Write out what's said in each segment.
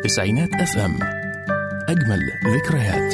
تسعينات اف ام اجمل ذكريات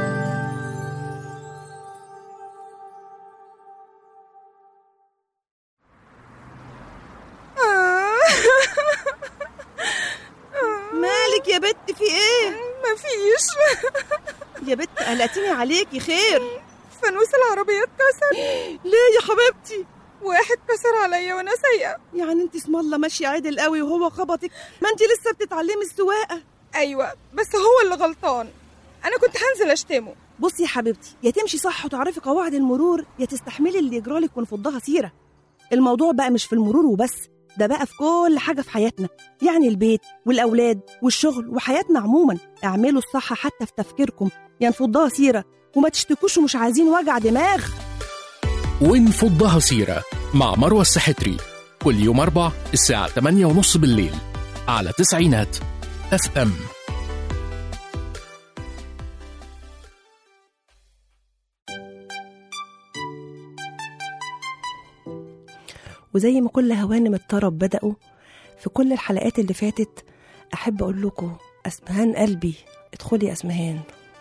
مالك يا بت في ايه مفيش يا بت قلقتيني عليكي خير فانوس العربية اتكسر ليه يا حبيبتي واحد كسر عليا وانا سايقة يعني انت اسم الله ماشيه عادل قوي وهو خبطك ما انت لسه بتتعلمي السواقه ايوه بس هو اللي غلطان انا كنت هنزل اشتمه بصي يا حبيبتي يا تمشي صح وتعرفي قواعد المرور يا تستحملي اللي يجرالك ونفضها سيره الموضوع بقى مش في المرور وبس ده بقى في كل حاجه في حياتنا يعني البيت والاولاد والشغل وحياتنا عموما اعملوا الصح حتى في تفكيركم يا نفضها سيره وما تشتكوش ومش عايزين وجع دماغ ونفضها سيرة مع مروة السحتري كل يوم أربع الساعة 8 ونص بالليل على تسعينات اف ام وزي ما كل هوانم الطرب بدأوا في كل الحلقات اللي فاتت أحب أقول لكم أسمهان قلبي ادخلي يا أسمهان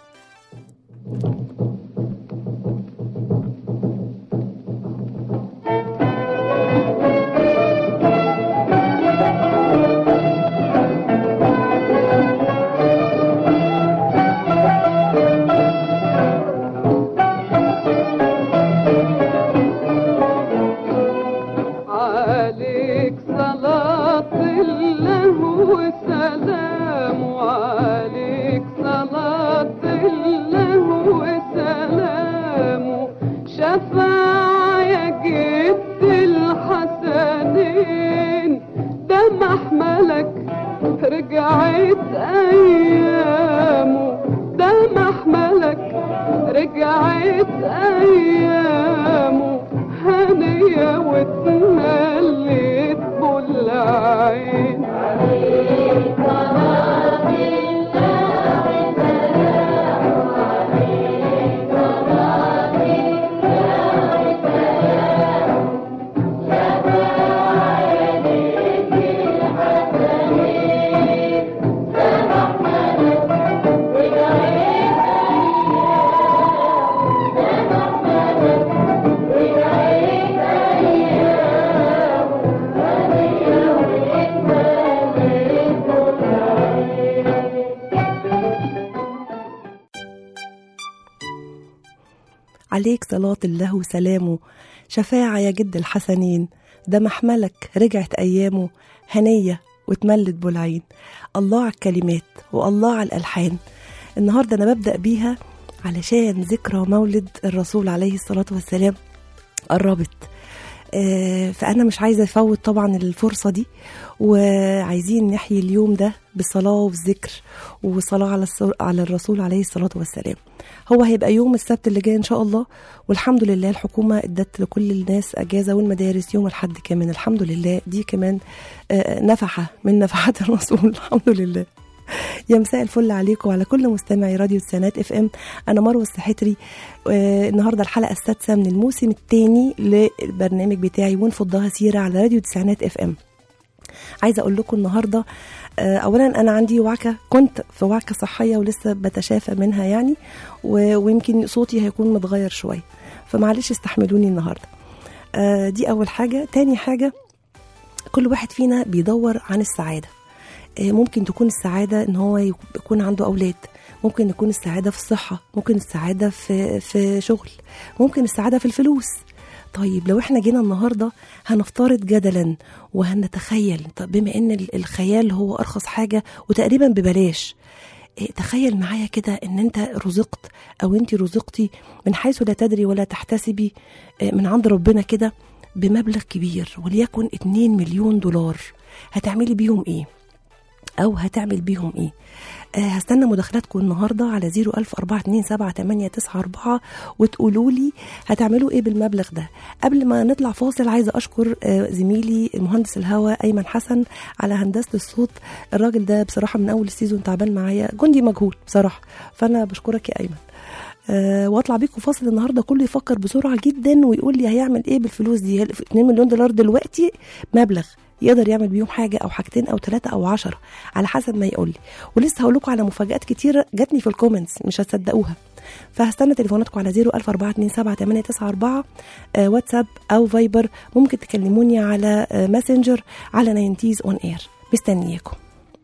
عليك صلاة الله وسلام عليك صلاة الله وسلام شفاعة يا جد الحسنين ده محملك رجعت أيامه ده محملك رجعت أيامه هنية واتمليت بالعين عليك صلاة الله وسلامه شفاعة يا جد الحسنين ده محملك رجعت أيامه هنية واتملت بالعين الله على الكلمات والله على الألحان النهاردة أنا ببدأ بيها علشان ذكرى مولد الرسول عليه الصلاة والسلام قربت آه، فأنا مش عايزة أفوت طبعا الفرصة دي وعايزين نحيي اليوم ده بالصلاة والذكر والصلاة على الص- على الرسول عليه الصلاة والسلام هو هيبقى يوم السبت اللي جاي إن شاء الله والحمد لله الحكومة ادت لكل الناس أجازة والمدارس يوم الحد كمان الحمد لله دي كمان آه، نفحة من نفحات الرسول الحمد لله يا مساء الفل عليكم وعلى كل مستمعي راديو السنات اف ام انا مروه السحتري آه، النهارده الحلقه السادسه من الموسم الثاني للبرنامج بتاعي ونفضها سيره على راديو التسعينات اف ام عايزه اقول لكم النهارده آه، اولا انا عندي وعكه كنت في وعكه صحيه ولسه بتشافى منها يعني و- ويمكن صوتي هيكون متغير شويه فمعلش استحملوني النهارده آه، دي اول حاجه تاني حاجه كل واحد فينا بيدور عن السعاده آه، ممكن تكون السعاده ان هو يك- يكون عنده اولاد ممكن يكون السعاده في الصحه ممكن السعاده في في شغل ممكن السعاده في الفلوس طيب لو احنا جينا النهارده هنفترض جدلا وهنتخيل طب بما ان ال- الخيال هو ارخص حاجه وتقريبا ببلاش إيه، تخيل معايا كده ان انت رزقت او انت رزقتي من حيث لا تدري ولا تحتسبي إيه، من عند ربنا كده بمبلغ كبير وليكن 2 مليون دولار هتعملي بيهم ايه او هتعمل بيهم ايه آه هستنى مداخلاتكم النهارده على 014278994 وتقولوا لي هتعملوا ايه بالمبلغ ده قبل ما نطلع فاصل عايزه اشكر آه زميلي مهندس الهواء ايمن حسن على هندسه الصوت الراجل ده بصراحه من اول السيزون تعبان معايا جندي مجهول بصراحه فانا بشكرك يا ايمن أه واطلع بيكم فاصل النهارده كله يفكر بسرعه جدا ويقول لي هيعمل ايه بالفلوس دي 2 مليون دولار دلوقتي مبلغ يقدر يعمل بيهم حاجه او حاجتين او ثلاثه او عشرة على حسب ما يقول لي ولسه هقول لكم على مفاجات كتير جاتني في الكومنتس مش هتصدقوها فهستنى تليفوناتكم على 014278994 آه واتساب او فايبر ممكن تكلموني على آه ماسنجر على 90 اون اير مستنياكم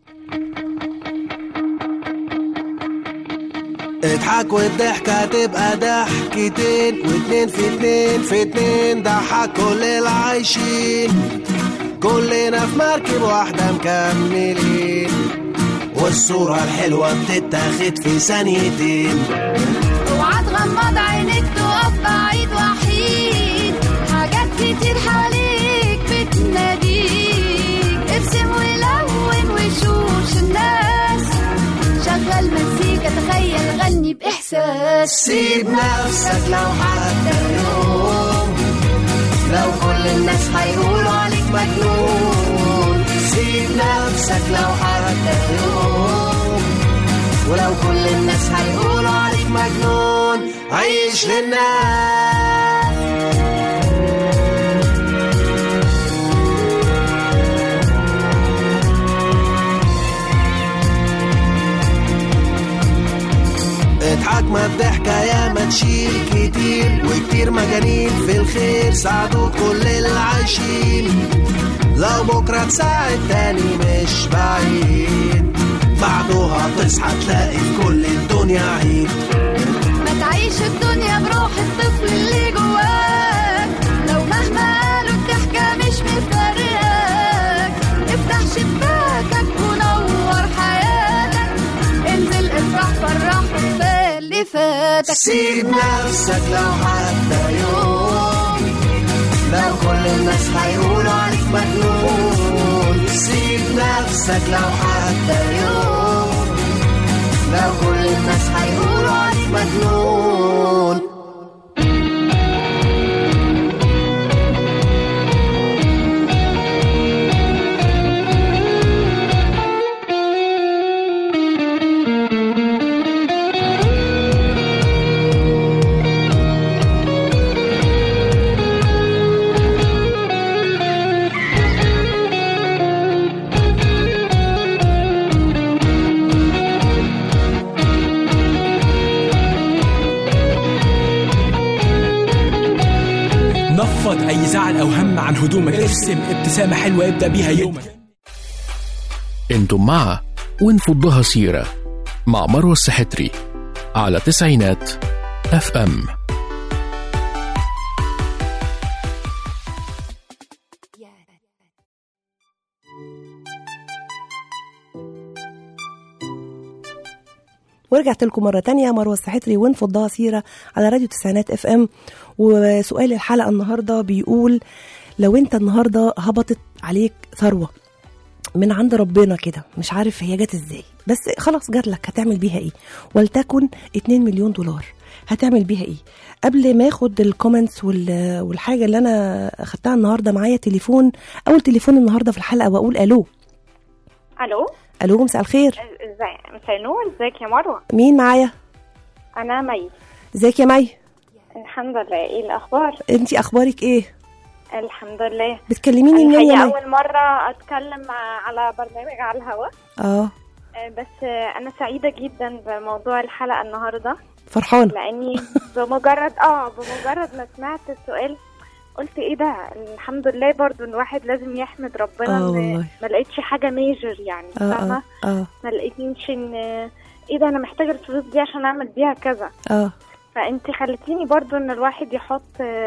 اضحك والضحكة تبقى ضحكتين واتنين في اتنين في اتنين ضحك كل العايشين كلنا في مركب واحدة مكملين والصورة الحلوة بتتاخد في ثانيتين اوعى تغمض عينيك تقف بعيد وحيد حاجات كتير حواليك بتناديك ارسم ولون وشوش الناس شغل مزيكا تخيل غني بإحساس سيب نفسك لو حتى يوم لو كل الناس هيقولوا عليك مجنون سيب نفسك لو حتى يوم ولو كل الناس هيقولوا عليك مجنون عيش للناس اضحك ما الضحكة يا ما تشيل كتير وكتير مجانين في الخير ساعدوا كل العايشين لو بكرة تساعد تاني مش بعيد بعدها تصحى تلاقي في كل الدنيا عيد ما تعيش الدنيا بروح الطفل اللي جواك لو مهما قالوا الضحكة مش مفارقاك افتح شباكك ونور حياتك انزل افرح فرح وكفاية اللي فاتك سيب نفسك لو حتى يوم لو كل الناس هيقولوا عليك مجنون سيب نفسك لو حتى يوم لو كل الناس هيقولوا عليك مجنون نفض اي زعل او هم عن هدومك ارسم ابتسامه حلوه ابدا بيها يومك انتم مع ونفضها سيرة مع مروة السحتري على تسعينات اف ام ورجعت لكم مرة تانية مروة السحتري ونفضها سيرة على راديو تسعينات اف ام وسؤال الحلقة النهاردة بيقول لو انت النهاردة هبطت عليك ثروة من عند ربنا كده مش عارف هي جت ازاي بس خلاص جات لك هتعمل بيها ايه ولتكن 2 مليون دولار هتعمل بيها ايه قبل ما اخد الكومنتس وال- والحاجه اللي انا اخدتها النهارده معايا تليفون اول تليفون النهارده في الحلقه واقول الو الو الو مساء الخير ازاي مساء النور ازيك يا مروه مين معايا انا مي ازيك يا مي الحمد لله ايه الاخبار انتي اخبارك ايه الحمد لله بتكلميني منين يا الحقيقه مي اول مره اتكلم على برنامج على الهواء اه آه، بس آه، انا سعيده جدا بموضوع الحلقه النهارده فرحانه لاني بمجرد اه بمجرد ما سمعت السؤال قلت ايه ده الحمد لله برضو ان الواحد لازم يحمد ربنا آه ان والله. ما لقيتش حاجه ميجر يعني اه فاهمه اه اه ما لقيتنيش ان ايه ده انا محتاجه الفلوس دي عشان اعمل بيها كذا اه فانت خلتيني برضو ان الواحد يحط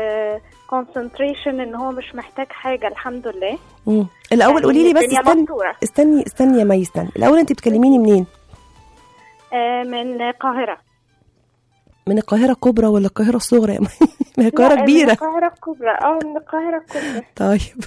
كونسنتريشن ان هو مش محتاج حاجه الحمد لله مم. الاول يعني قولي لي بس الدنيا استني مستورة. استني استني يا مي استني الاول انت بتكلميني منين آه، من القاهره من القاهره الكبرى ولا القاهره الصغرى يا مي ما هي القاهره لا، من كبيره القاهره الكبرى اه من القاهره الكبرى طيب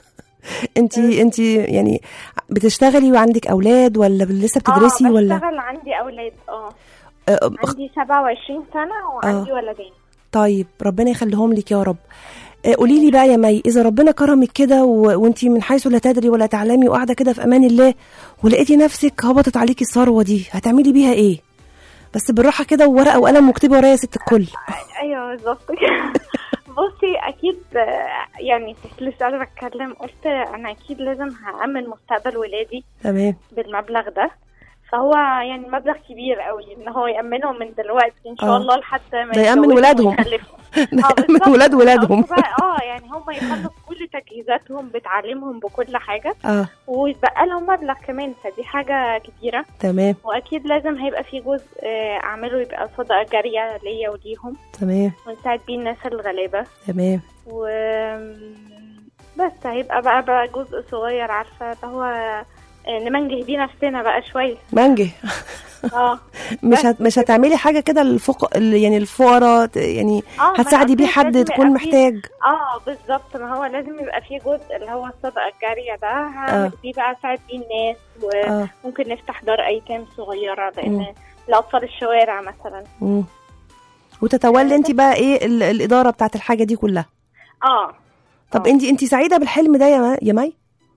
انت انت يعني بتشتغلي وعندك اولاد ولا لسه بتدرسي اه ولا بشتغل عندي اولاد اه آه، أخ- عندي 27 سنه وعندي ولدين طيب ربنا يخليهم لك يا رب قولي لي بقى يا مي اذا ربنا كرمك كده و... وانت من حيث لا تدري ولا تعلمي وقاعده كده في امان الله ولقيتي نفسك هبطت عليكي الثروه دي هتعملي بيها ايه بس بالراحه كده وورقه وقلم واكتبي ورايا يا ست الكل ايوه بالظبط بصي اكيد آه، يعني كنت لسه قاعدة بتكلم قلت أنا أكيد لازم هأمن مستقبل ولادي تمام بالمبلغ ده فهو يعني مبلغ كبير قوي ان هو يأمنهم من دلوقتي ان شاء آه. الله لحد ما ده يأمن يتجوزوا ولادهم. ويخلفوا. ده آه، يأمن بالظبط. ولاد ولادهم. قلت بقى اه يعني هم يخلصوا كل تجهيزاتهم بتعليمهم بكل حاجة اه ويتبقى لهم مبلغ كمان فدي حاجة كبيرة تمام واكيد لازم هيبقى في جزء آه، اعمله يبقى صدقة جارية ليا وليهم تمام ونساعد بيه الناس الغلابة تمام و بس هيبقى بقى بقى جزء صغير عارفة اللي هو آه، نمنجه بيه نفسنا بقى شوية منجي اه مش بس هت... مش هتعملي حاجه كده للفق ال- يعني الفقراء ت- يعني آه، ما أنا هتساعدي قلت بيه لك حد لازم تكون يبقى فيه- محتاج اه بالظبط ما هو لازم يبقى فيه جزء اللي هو الصدقة الجارية ده آه. هعمل بيه بقى اساعد بيه الناس اه وممكن نفتح دار ايتام صغيرة مم. لان لاطفال الشوارع مثلا مم. وتتولي انت بقى ايه ال... الاداره بتاعت الحاجه دي كلها اه طب آه. انت انت سعيده بالحلم ده يا ما... يا مي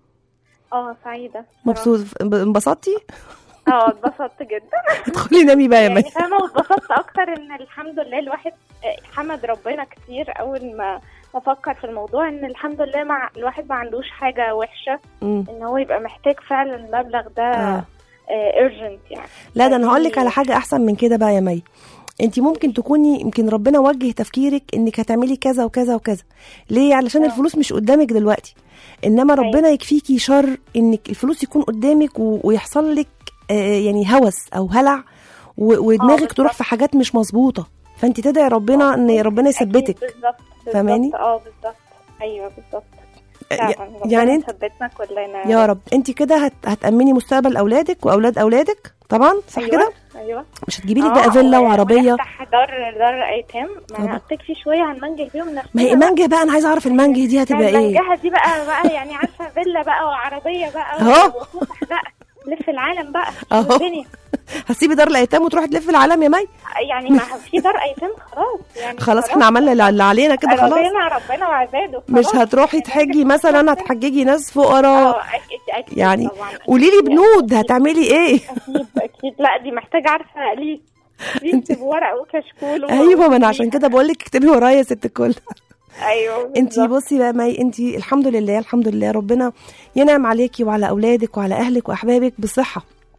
اه سعيدة مبسوط انبسطتي اه اتبسطت جدا ادخلي نامي بقى يا مي يعني فاهمة واتبسطت أكتر إن الحمد لله الواحد آه، حمد ربنا كتير أول ما ما فكر في الموضوع إن الحمد لله مع الواحد ما عندوش حاجة وحشة مم. إن هو يبقى محتاج فعلا المبلغ ده آه. ايرجنت يعني لا ده انا هقول لك فدي- على حاجه احسن من كده بقى يا مي انت ممكن تكوني يمكن ربنا وجه تفكيرك انك هتعملي كذا وكذا وكذا ليه علشان آه. الفلوس مش قدامك دلوقتي انما ربنا يكفيكي شر انك الفلوس يكون قدامك و... ويحصل لك آه يعني هوس او هلع و... ودماغك بالظبط. تروح في حاجات مش مظبوطه فانت تدعي ربنا ان ربنا يثبتك أكيد بالظبط بالظبط. فاهماني؟ اه بالظبط أيوه بالظبط آه، فعلا ي- ربنا يعني انت يثبتنا كلنا يا رب انت كده هت... هتامني مستقبل اولادك واولاد اولادك طبعا صح أيوة. كده أيوه مش هتجيبي لك آه، بقى فيلا و- وعربيه ونفتح دار دار أيتام ما طبعا. أنا قلت لك في شوية هنمنجه بيهم نفسنا ما هي بقى. منجه بقى انا عايزه اعرف المنجه دي هتبقى ايه المنجهة دي بقى بقى يعني عارفة فيلا بقى وعربية بقى أهو. وفسح بقى لف العالم بقى أهو. الدنيا هتسيبي دار الايتام وتروحي تلفي العالم يا مي يعني ما في دار ايتام خلاص يعني خلاص احنا عملنا اللي- اللي علينا كده خلاص ربنا ربنا وعباده مش خلاص. هتروحي تحجي مثلا هتحججي ناس فقراء اه اكيد اكيد يعني طبعا قولي لي بنود هتعملي ايه اكيد اكيد لا دي محتاجه عارفه ليه ليه بورق وكشكول و- ايوه ما انا عشان كده بقول لك اكتبي ورايا يا ست الكل ايوه انتي بالظبط. بصي بقى مي انتي الحمد لله الحمد لله ربنا ينعم عليكي وعلى اولادك وعلى اهلك واحبابك بالصحه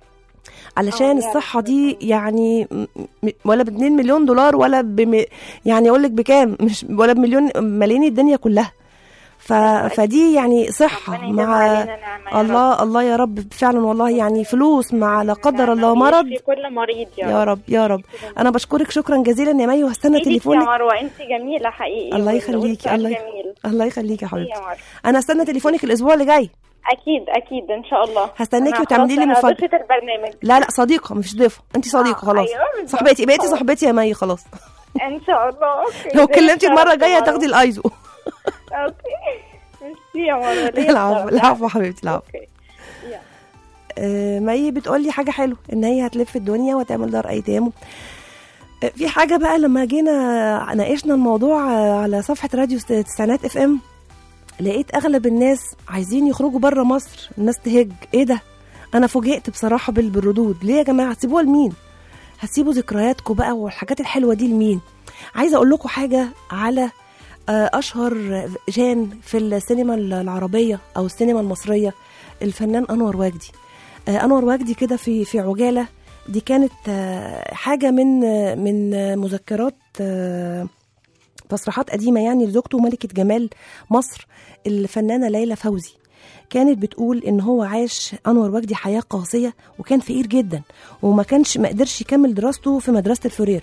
علشان آه، يا الصحه رب. دي يعني م- م- ولا ب 2 مليون دولار ولا بم يعني اقول لك بكام مش ولا بمليون ملايين الدنيا كلها ف... فدي يعني صحه ربنا يديم مع علينا نعمة يا رب. الله الله يا رب فعلا والله يعني فلوس مع لا قدر الله نعمة مرض ويشفي كل مريض يا, يا رب يا رب انا بشكرك شكرا جزيلا يا مي وهستنى ايدك يا تليفونك مروه انت جميله حقيقي الله والسؤال يخليكي الله جميل الله يخليكي يا حبيبتي يا مروه انا هستنى تليفونك الاسبوع اللي جاي اكيد اكيد ان شاء الله هستناكي أنا وتعملي خلاص لي أنا مفاجأة. ضيفة البرنامج لا لا صديقه مفيش ضيفه انت صديقه آه، خلاص أيوة بالظبط. صاحبتي بقيتي خلاص. صاحبتي يا مي خلاص ان شاء الله اوكي لو زي كلمتي المره الشرف الجايه يا هتاخدي مروة. الايزو اوكي ميرسي يا مروه ليا العفو الشرف. العفو يا حبيبتي العفو اوكي يلا. آه، مي بتقول لي حاجه حلوه ان هي هتلف الدنيا وتعمل دار ايتام آه، في حاجه بقى لما جينا ناقشنا الموضوع آه، على صفحه راديو تسعينات اف ام لقيت اغلب الناس عايزين يخرجوا بره مصر الناس تهج ايه ده انا فوجئت بصراحه بال- بالردود ليه يا جماعه هتسيبوها لمين هتسيبوا ذكرياتكم بقى والحاجات الحلوه دي لمين عايزه اقول لكم حاجه على آه، اشهر جان في السينما العربيه او السينما المصريه الفنان انور وجدي آه، انور وجدي كده في في عجاله دي كانت آه، حاجه من آه، من آه، مذكرات آه، تصريحات قديمه يعني لزوجته ملكه جمال مصر الفنانه ليلى فوزي كانت بتقول ان هو عاش انور وجدي حياه قاسيه وكان فقير جدا وما كانش ما قدرش يكمل دراسته في مدرسه الفرير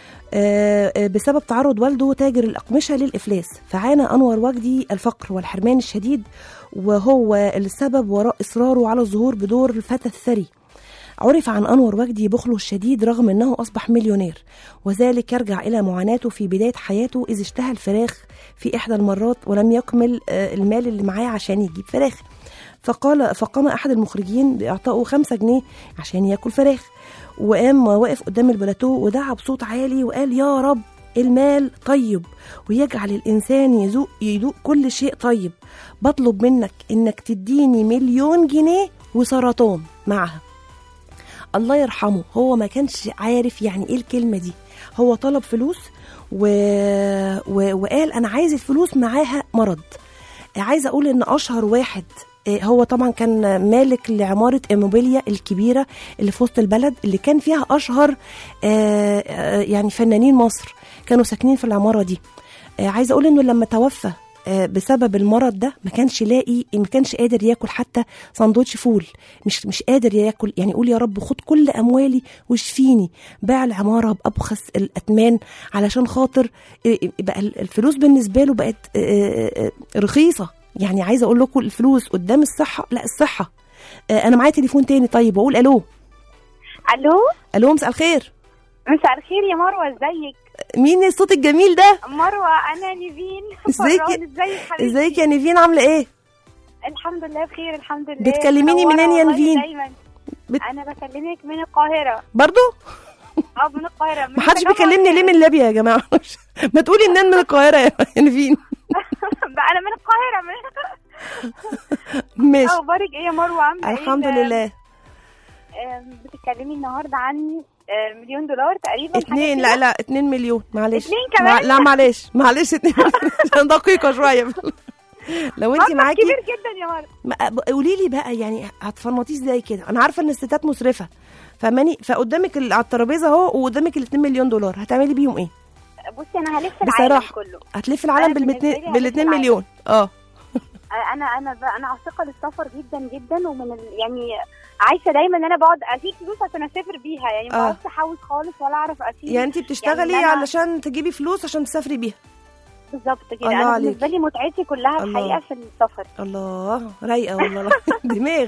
آه، آه، بسبب تعرض والده تاجر الأقمشة للإفلاس فعانى أنور وجدي الفقر والحرمان الشديد وهو السبب وراء إصراره على الظهور بدور الفتى الثري عرف عن أنور وجدي بخله الشديد رغم أنه أصبح مليونير وذلك يرجع إلى معاناته في بداية حياته إذ اشتهى الفراخ في إحدى المرات ولم يكمل آه، المال اللي معاه عشان يجيب فراخ فقال فقام أحد المخرجين بإعطائه خمسة جنيه عشان ياكل فراخ وقام واقف قدام البلاتو ودعا بصوت عالي وقال يا رب المال طيب ويجعل الإنسان يذوق يذوق كل شيء طيب بطلب منك إنك تديني مليون جنيه وسرطان معها الله يرحمه هو ما كانش عارف يعني ايه الكلمه دي هو طلب فلوس و... و... وقال انا عايز الفلوس معاها مرض آه، عايزه اقول ان اشهر واحد آه، هو طبعا كان مالك لعماره ايموبيليا الكبيره اللي في وسط البلد اللي كان فيها اشهر آه، آه، يعني فنانين مصر كانوا ساكنين في العماره دي آه، عايزه اقول انه لما توفى آه، بسبب المرض ده ما كانش لاقي ما كانش قادر ياكل حتى سندوتش فول مش مش قادر ياكل يعني يقول يا رب خد كل اموالي واشفيني باع العماره بابخس الاثمان علشان خاطر آه، بقى الفلوس بالنسبه له بقت آه، آه، آه، رخيصه يعني عايزه اقول لكم الفلوس قدام الصحه لا الصحه آه، انا معايا تليفون تاني طيب واقول الو الو الو مساء الخير مساء الخير يا مروه ازيك مين الصوت الجميل ده مروه انا نيفين ازيك فران، ازيك حبيبتي ازيك يا نيفين عامله ايه الحمد لله بخير الحمد لله بتكلميني منورة منين يا والله نيفين؟ دايما بت- انا بكلمك من القاهره برضو اه من القاهره من ما حدش التجمع بيكلمني ليه من ليبيا يا جماعه ما تقولي ان انا من القاهره يا نيفين بقى انا من القاهره من ماشي اخبارك ايه يا مروه عامله ايه الحمد لله آم، بتتكلمي النهارده عن آم، مليون دولار تقريبا حاجة اتنين كده؟ لا لا اتنين مليون معلش اتنين كمان؟ مع- لا معلش معلش اتنين عشان دقيقه شويه لو انت مبلغ معاكي كبير جدا يا مروه ما- قولي لي بقى يعني هتفنطيه ازاي كده انا عارفه ان الستات مسرفه فماني فقدامك ال- على الترابيزه اهو وقدامك ال 2 مليون دولار هتعملي بيهم ايه بصي انا هلف العالم بصراحه كله هتلفي العالم أنا بالنسبة بالمتنين لي هلف بال 2 العالم. مليون اه انا انا بقى انا عاشقه للسفر جدا جدا ومن ال... يعني عايشه دايما ان انا بقعد اشيل فلوس عشان اسافر بيها يعني ما آه. بعرفش احوش خالص ولا اعرف اشيل يعني انت بتشتغلي يعني أنا- علشان تجيبي فلوس عشان تسافري بيها بالظبط كده الله انا عليك. بالنسبه لي متعتي كلها الله. الحقيقه في السفر الله رايقه والله دماغ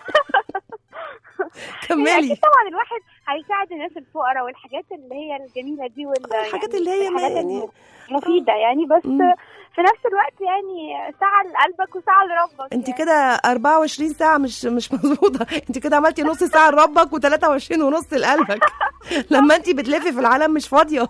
يعني كملي اكيد طبعا الواحد هيساعد الناس الفقراء والحاجات اللي هي الجميله دي وال الحاجات يعني اللي هي الحاجات يعني- المفيده يعني بس مم. في نفس الوقت يعني ساعه لقلبك وساعه لربك انت يعني. كده 24 ساعه مش مش مظبوطه انت كده عملتي نص ساعه لربك و23 ونص لقلبك لما انت بتلفي في العالم مش فاضيه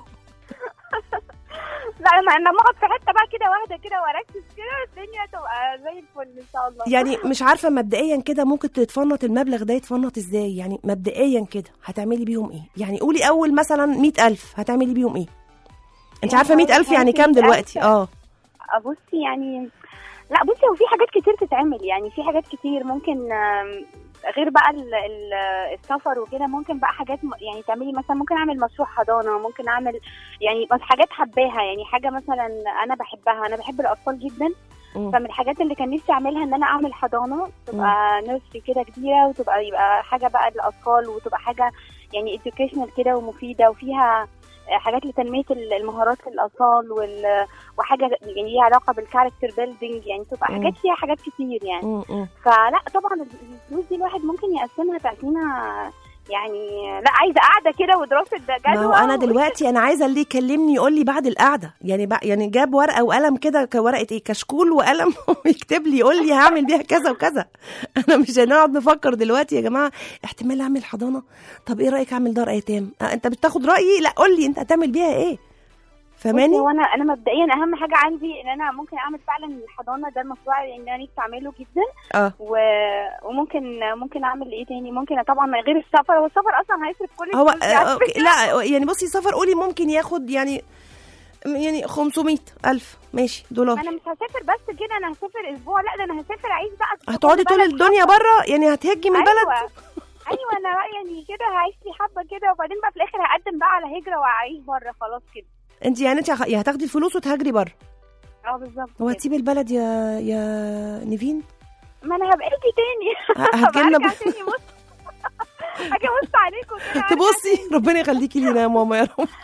لا لما لما اقعد في حته بقى كده واحده كده واركز كده الدنيا تبقى زي الفل ان شاء الله يعني مش عارفه مبدئيا كده ممكن تتفنط المبلغ ده يتفنط ازاي يعني مبدئيا كده هتعملي بيهم ايه يعني قولي اول مثلا 100000 هتعملي بيهم ايه انت يعني عارفه أول 100000 يعني حاجة كام 100,000 دلوقتي اه بصي يعني لا بصي هو في حاجات كتير تتعمل يعني في حاجات كتير ممكن آم، غير بقى ال- ال- السفر وكده ممكن بقى حاجات م- يعني تعملي مثلا ممكن اعمل مشروع حضانه ممكن اعمل يعني بس حاجات حباها يعني حاجه مثلا انا بحبها انا بحب الاطفال جدا مم. فمن الحاجات اللي كان نفسي اعملها ان انا اعمل حضانه تبقى نيرسري كده كبيره وتبقى يبقى حاجه بقى للاطفال وتبقى حاجه يعني educational كده ومفيده وفيها حاجات لتنميه المهارات للاطفال وال... وحاجه يعني ليها علاقه بالكاركتر بيلدينج يعني تبقى مم. حاجات فيها حاجات كتير يعني مم، مم. فلا طبعا الفلوس دي الواحد ممكن يقسمها تقسيمه يعني لا عايزه قاعده كده ودراسه ده ما هو جدوى انا دلوقتي انا عايزه اللي يكلمني يقول لي بعد القعده يعني بقى يعني جاب ورقه وقلم كده كورقه ايه كشكول وقلم ويكتب لي يقول لي هعمل بيها كذا وكذا انا مش هنقعد نفكر دلوقتي يا جماعه احتمال اعمل حضانه طب ايه رايك اعمل دار ايتام آه، انت بتاخد رايي لا قول لي انت هتعمل بيها ايه بصي، فماني هو انا انا مبدئيا اهم حاجه عندي ان انا ممكن اعمل فعلا الحضانه ده المشروع اللي انا نفسي اعمله جدا اه و... وممكن ممكن اعمل ايه تاني ممكن طبعا غير السفر هو السفر اصلا هيصرف كل هو الفلوس دي آه، على أوكي، فكرة. لا يعني بصي سفر قولي ممكن ياخد يعني يعني 500 الف ماشي دولار انا مش هسافر بس كده انا هسافر اسبوع لا ده انا هسافر اعيش بقى في هتقعدي كل طول بلد الدنيا بره يعني هتهجي من البلد ايوه ايوه انا بقى يعني كده هعيش لي حبه كده وبعدين بقى في الاخر هقدم بقى على هجره وهعيش بره خلاص كده انت يعني انت هخ- يا هتاخدي الفلوس وتهاجري بره اه بالظبط هو كده. هتسيبي البلد يا يا نيفين ما انا هبقى اجي تاني ه- هتجيلنا هبقى ب- ارجع تاني بص اجي ابص عليكم كده أرجع تبصي ربنا يخليكي لينا يا ماما يا رب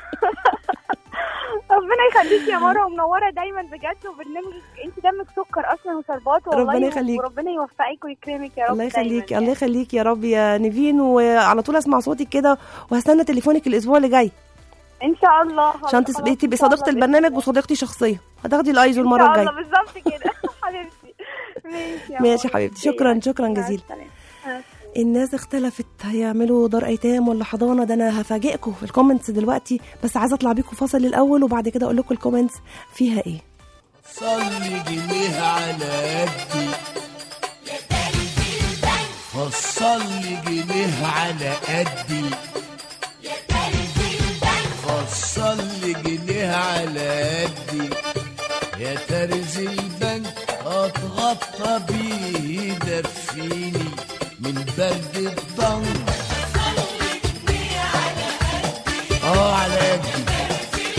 ربنا يخليكي يا مروه ومنوره دايما بجد وبرنامجك انت دمك سكر اصلا وشربات والله ربنا يخليك. وربنا يوفقك ويكرمك يا رب الله دايماً يخليكي يعني. الله يخليكي يا رب يا نيفين وعلى طول اسمع صوتك كده وهستنى تليفونك الاسبوع اللي جاي ان شاء الله عشان خلاص، تبقي إن تبقي شاء الله صديقه بإذن البرنامج الله. وصديقتي شخصيه هتاخدي الايزو ان المره شاء الله الجايه بالظبط كده حبيبتي ماشي يا ماشي يا مروة. حبيبتي شكرا شكرا مع جزيلا السلامة. مع السلامة. الناس اختلفت هيعملوا دار ايتام ولا حضانه ده انا هفاجئكم في الكومنتس دلوقتي بس عايزه اطلع بيكم فاصل الاول وبعد كده اقول لكم الكومنتس فيها ايه صلي جنيه على قدي فصل لي جنيه على قدي فصل لي جنيه على قدي يا ترز البنك اتغطى بيه يدفيني من برد الضنك اه على قدي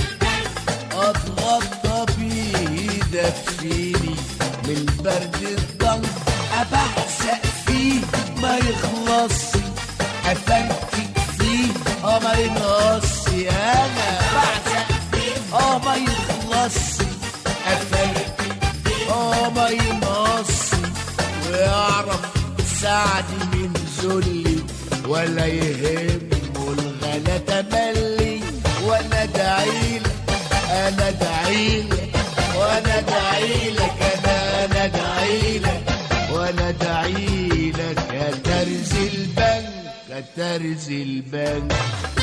اتغطى بيه يدفيني من برد الضنك ابعزق فيه ما يخلص افرتك فيه اه ما ينقص انا بعزق فيه اه ما يخلص افرتك اه ما ينقص ويعرف سعدي من ذلي ولا يهمه الغلا تملي وانا ادعيلك انا ادعيلك وانا ادعيلك انا انا ادعيلك وانا ادعيلك يا ترز البنك يا ترز البنك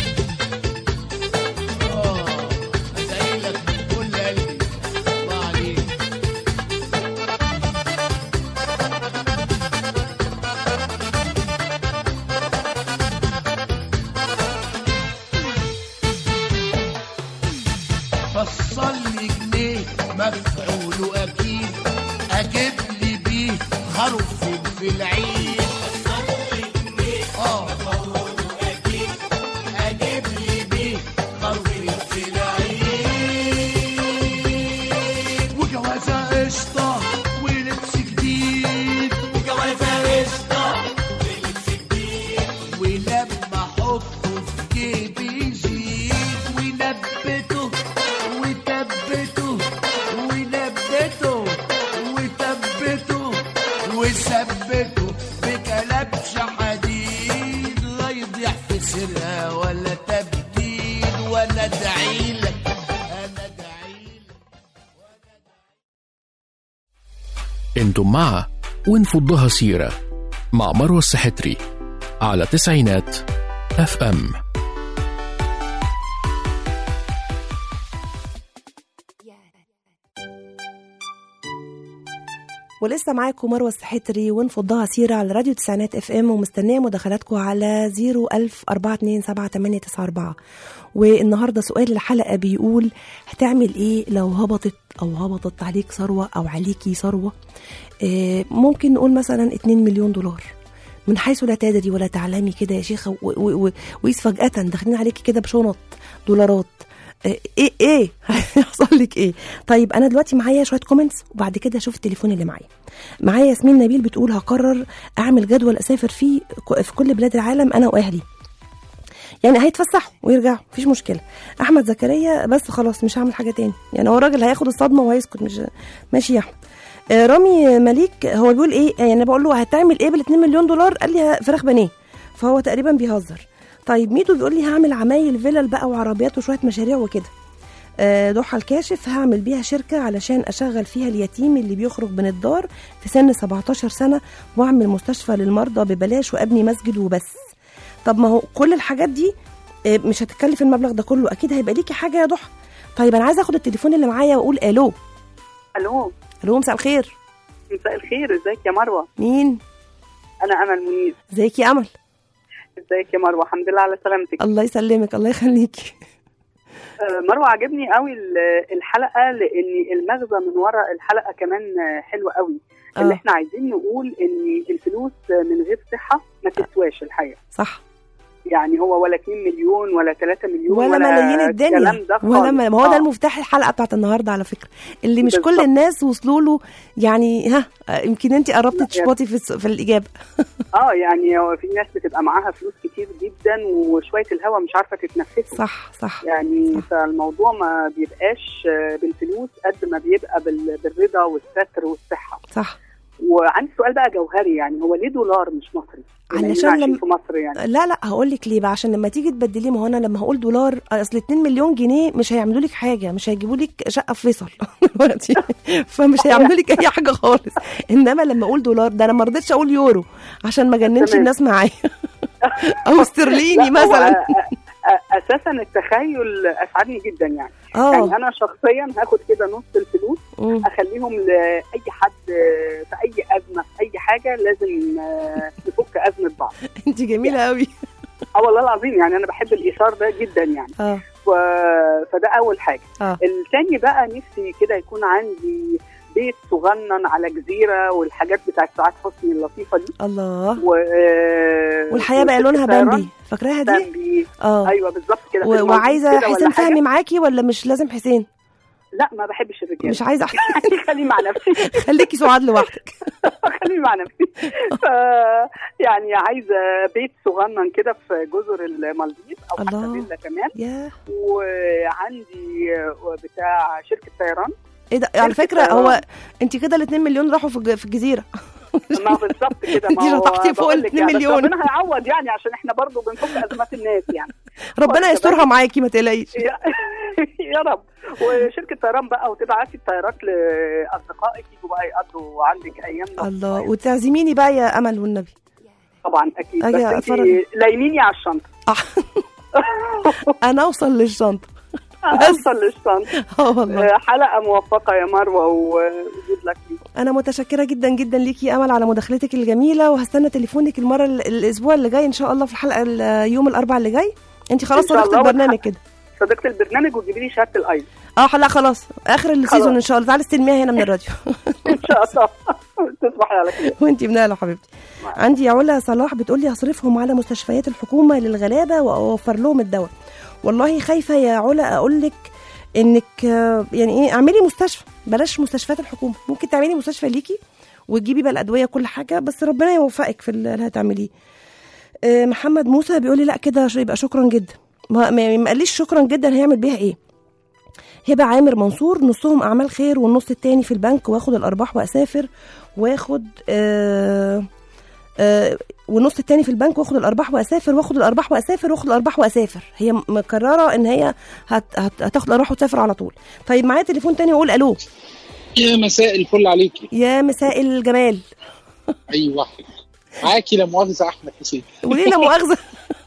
اه ادعيلك من كل قلبي الله عليك فصل لي جنيه مفعوله اكيد اجيب لي بيه خروف في العيد اه اجيب لي بيه خروف في العيد وجوازه قشطه ولبس جديد وجوازه قشطه ولبس جديد ولما احطه في جيبي يزيد ونبته وثبته ونبته وثبته وثبته بكلبش حديد لا يضيع في سرها ولا تبديل ولا ادعيلك انا ادعيلك انتم مع ونفضها سيرة مع مروة السحتري على تسعينات اف ام ولسه معاكم مروه السحتري ونفضها سيره على راديو تسعينات اف ام ومستنيه مداخلاتكم على 010427894 والنهارده سؤال الحلقه بيقول هتعمل ايه لو هبطت او هبطت عليك ثروه او عليكي ثروه آه، ممكن نقول مثلا 2 مليون دولار من حيث لا تدري ولا تعلمي كده يا شيخه و- و- و- وإذ فجاه داخلين عليكي كده بشنط دولارات آه، ايه ايه هيحصل لك ايه طيب انا دلوقتي معايا شويه كومنتس وبعد كده اشوف التليفون اللي معايا معايا ياسمين نبيل بتقول هقرر اعمل جدول اسافر فيه ك- في كل بلاد العالم انا واهلي يعني هيتفسحوا ويرجعوا مفيش مشكله احمد زكريا بس خلاص مش هعمل حاجه تاني يعني هو الراجل هياخد الصدمه وهيسكت مش ماشي يا احمد آه، رامي مليك هو بيقول ايه يعني انا بقول له هتعمل ايه بال 2 مليون دولار قال لي فراخ بانيه فهو تقريبا بيهزر طيب ميدو بيقول لي هعمل عمايل فيلل بقى وعربيات وشويه مشاريع وكده آه، ضحى الكاشف هعمل بيها شركة علشان أشغل فيها اليتيم اللي بيخرج من الدار في سن 17 سنة وأعمل مستشفى للمرضى ببلاش وأبني مسجد وبس طب ما هو كل الحاجات دي آه، مش هتتكلف المبلغ ده كله أكيد هيبقى ليكي حاجة يا ضحى طيب أنا عايزة أخد التليفون اللي معايا وأقول ألو الو ألو مساء الخير مساء الخير ازيك يا مروه مين انا امل منير ازيك يا أمل ازيك يا مروه الحمد لله على سلامتك الله يسلمك الله يخليكي آه، مروه عجبني قوي ال- الحلقه لان المغزى من وراء الحلقه كمان آه، حلو قوي اللي آه. احنا عايزين نقول ان الفلوس من غير صحه ما تسواش الحقيقه صح يعني هو ولا 2 مليون ولا 3 مليون ولا ملايين الدنيا الكلام ده ولا خالص. ما ما هو ده آه. المفتاح الحلقه بتاعت النهارده على فكره اللي مش كل بالظبط. الناس وصلوا له يعني ها آه، يمكن انت قربتي تشبطي في الس- في الاجابه اه يعني هو في ناس بتبقى معاها فلوس كتير جدا وشويه الهوا مش عارفه تتنفسه صح صح يعني صح. فالموضوع ما بيبقاش آه، بالفلوس قد ما بيبقى بال- بالرضا والستر والصحه صح وعندي سؤال بقى جوهري يعني هو ليه دولار مش مصري؟ بما إننا علشان عايشين لما- في مصر يعني لا لا هقول لك ليه بقى عشان لما تيجي تبدليه ما هو انا لما هقول دولار اصل 2 مليون جنيه مش هيعملوا لك حاجه مش هيجيبوا لك شقه في فيصل دلوقتي فمش هيعملوا لك اي حاجه خالص انما لما اقول دولار ده انا ما رضيتش اقول يورو عشان ما جننش تمام. الناس معايا او استرليني لا، هو مثلا أ- أ- اساسا التخيل اسعدني جدا يعني اه يعني انا شخصيا هاخد كده نص الفلوس مم. اخليهم لاي حد آه، في اي ازمه في اي حاجه لازم آه، نفك ازمه بعض انت جميله قوي اه والله العظيم يعني انا بحب الايثار ده جدا يعني اه و... فده اول حاجه اه الثاني بقى نفسي كده يكون عندي بيت صغنن على جزيره والحاجات بتاعت سعاد حسني اللطيفه دي الله و... آه، والحياه بقى لونها وشركة طيران. بامبي فاكراها دي بامبي اه ايوه بالظبط كده في و- المالديف وعايزه كده ولا حسين حاجة. فهمي معاكي ولا مش لازم حسين لا ما بحبش الرجاله مش عايزه خليه مع نفسي خليكي سعاد لوحدك خليه مع نفسي ف يعني عايزه بيت صغنن كده في جزر المالديف او حتى الله. فيلا كمان يا وعندي بتاع شركه طيران ايه ده على شركة فكره طيران. هو انت كده ال 2 مليون راحوا في الج- في الجزيره ما بالظبط كده انت ما هو شطحتي فوق بقول ال لك 2 يعني بس مليون. ربنا هيعوض يعني عشان احنا برضو بنفك ازمات الناس يعني ربنا يسترها معاكي ما تقلقيش يا يا رب وشركه طيران بقى وتبعتي الطيارات لاصدقائك يجوا بقى يقضوا عندك ايام الله وتعزميني بقى يا امل والنبي طبعا اكيد أجي بس انت أتفرج. لايميني على الشنطه انا اوصل للشنطه اوصل للشنطه اه والله آه، حلقه موفقه يا مروه وجود لك انا متشكره جدا جدا ليكي يا امل على مداخلتك الجميله وهستنى تليفونك المره ال- الاسبوع اللي جاي ان شاء الله في الحلقه ال- يوم الاربعاء اللي جاي انت خلاص إن شاء صديقه الله البرنامج وتح- كده صديقه البرنامج وتجيبي لي شهاده الايض اه لا خلاص اخر السيزون خلاص. ان شاء الله تعالي استلميها هنا من الراديو ان شاء الله تصبحي على خير وانتي منال يا حبيبتي عندي يا علا صلاح بتقول لي هصرفهم على مستشفيات الحكومه للغلابه واوفر لهم الدواء والله خايفه يا علا اقول لك انك آه، يعني ايه اعملي مستشفى بلاش مستشفيات الحكومه ممكن تعملي مستشفى ليكي وتجيبي بقى الادويه كل حاجه بس ربنا يوفقك في اللي هتعمليه آه، محمد موسى بيقول لي لا كده ش- يبقى شكرا جدا ما, ما ما قاليش شكرا جدا هيعمل بيها ايه هبه عامر منصور نصهم اعمال خير والنص التاني في البنك واخد الارباح واسافر واخد آه آه والنص التاني في البنك واخد الارباح واسافر واخد الارباح واسافر واخد الارباح واسافر هي م- مقرره ان هي هت هت هتاخد الارباح وتسافر على طول طيب معايا تليفون تاني واقول الو يا مساء الفل عليكي يا مساء الجمال ايوه معاكي لا مؤاخذه احمد حسين قولي لا مؤاخذه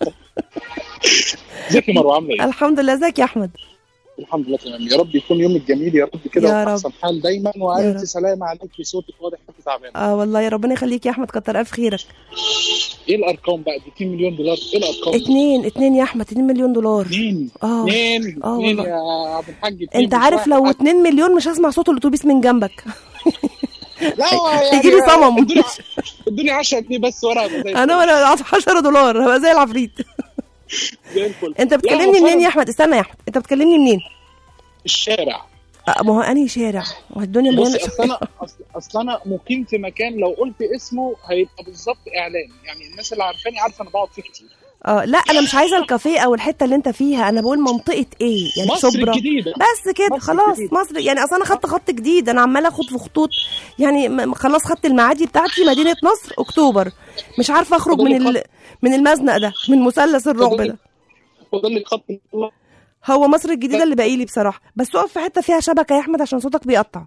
ازيك يا مروه عامله ايه؟ الحمد لله ازيك يا احمد الحمد لله تمام يا رب يكون يومك جميل يا رب كده يا وفي رب. احسن حال دايما يا والف رب. سلامه عليكي صوتك واضح انت تعبانه اه والله يا ربنا يخليك يا احمد كتر الف خيرك ايه الارقام بقى دي 2 مليون دولار ايه الارقام؟ اتنين اتنين يا احمد اتنين مليون دولار اتنين اه اتنين اه اتنين والله. يا عبد الحاج اتنين انت مش عارف واحد. لو اتنين مليون مش هسمع صوت الاتوبيس من جنبك لا يعني يجي لي صمم ادوني ادوني 10 جنيه بس ورا أبقى زي انا وانا 10 دولار هبقى زي العفريت زي الفل انت لا، بتكلمني هو منين فعلاً يا احمد استنى يا احمد انت بتكلمني منين الشارع آه، ما هو انهي شارع ما هو الدنيا بصي مليانه اصل انا اصل اصل انا مقيم في مكان لو قلت اسمه هيبقى بالظبط اعلان يعني الناس اللي عارفاني عارفه انا بقعد فيه كتير اه لا انا مش عايزه الكافيه او الحته اللي انت فيها انا بقول منطقه ايه يعني مصر شبرا الجديدة. بس كده مصر خلاص الجديدة. مصر يعني اصل انا خدت خط جديد انا عماله اخد في خطوط يعني م- خلاص خدت المعادي بتاعتي مدينه نصر اكتوبر مش عارفه اخرج من ال... من المزنق ده من مثلث الرعب ده فاضل لك خط هو مصر الجديده اللي باقي لي بصراحه بس اقف في حته فيها شبكه يا احمد عشان صوتك بيقطع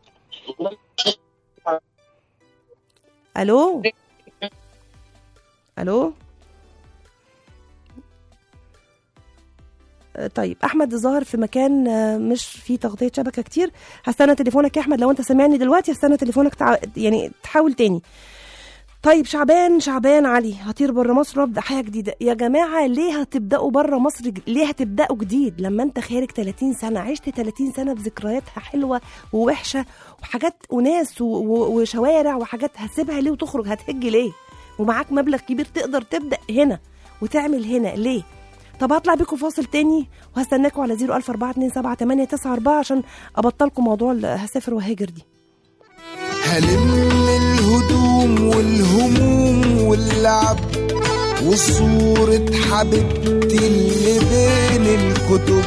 الو الو آه، طيب احمد ظاهر في مكان آه، مش فيه تغطيه شبكه كتير هستنى تليفونك يا احمد لو انت سامعني دلوقتي هستنى تليفونك تع... يعني تحاول تاني طيب شعبان شعبان علي هطير بره مصر وابدا حياه جديده يا جماعه ليه هتبداوا بره مصر ج- ليه هتبداوا جديد لما انت خارج 30 سنه عشت 30 سنه بذكرياتها حلوه ووحشه وحاجات وناس و... و... وشوارع وحاجات هتسيبها ليه وتخرج هتهج ليه ومعاك مبلغ كبير تقدر تبدا هنا وتعمل هنا ليه طب هطلع بيكم فاصل تاني وهستناكم على 004278994 عشان ابطلكم موضوع ال- هسافر وهاجر دي هلم الهدوم والهموم واللعب وصورة حبيبتي اللي بين الكتب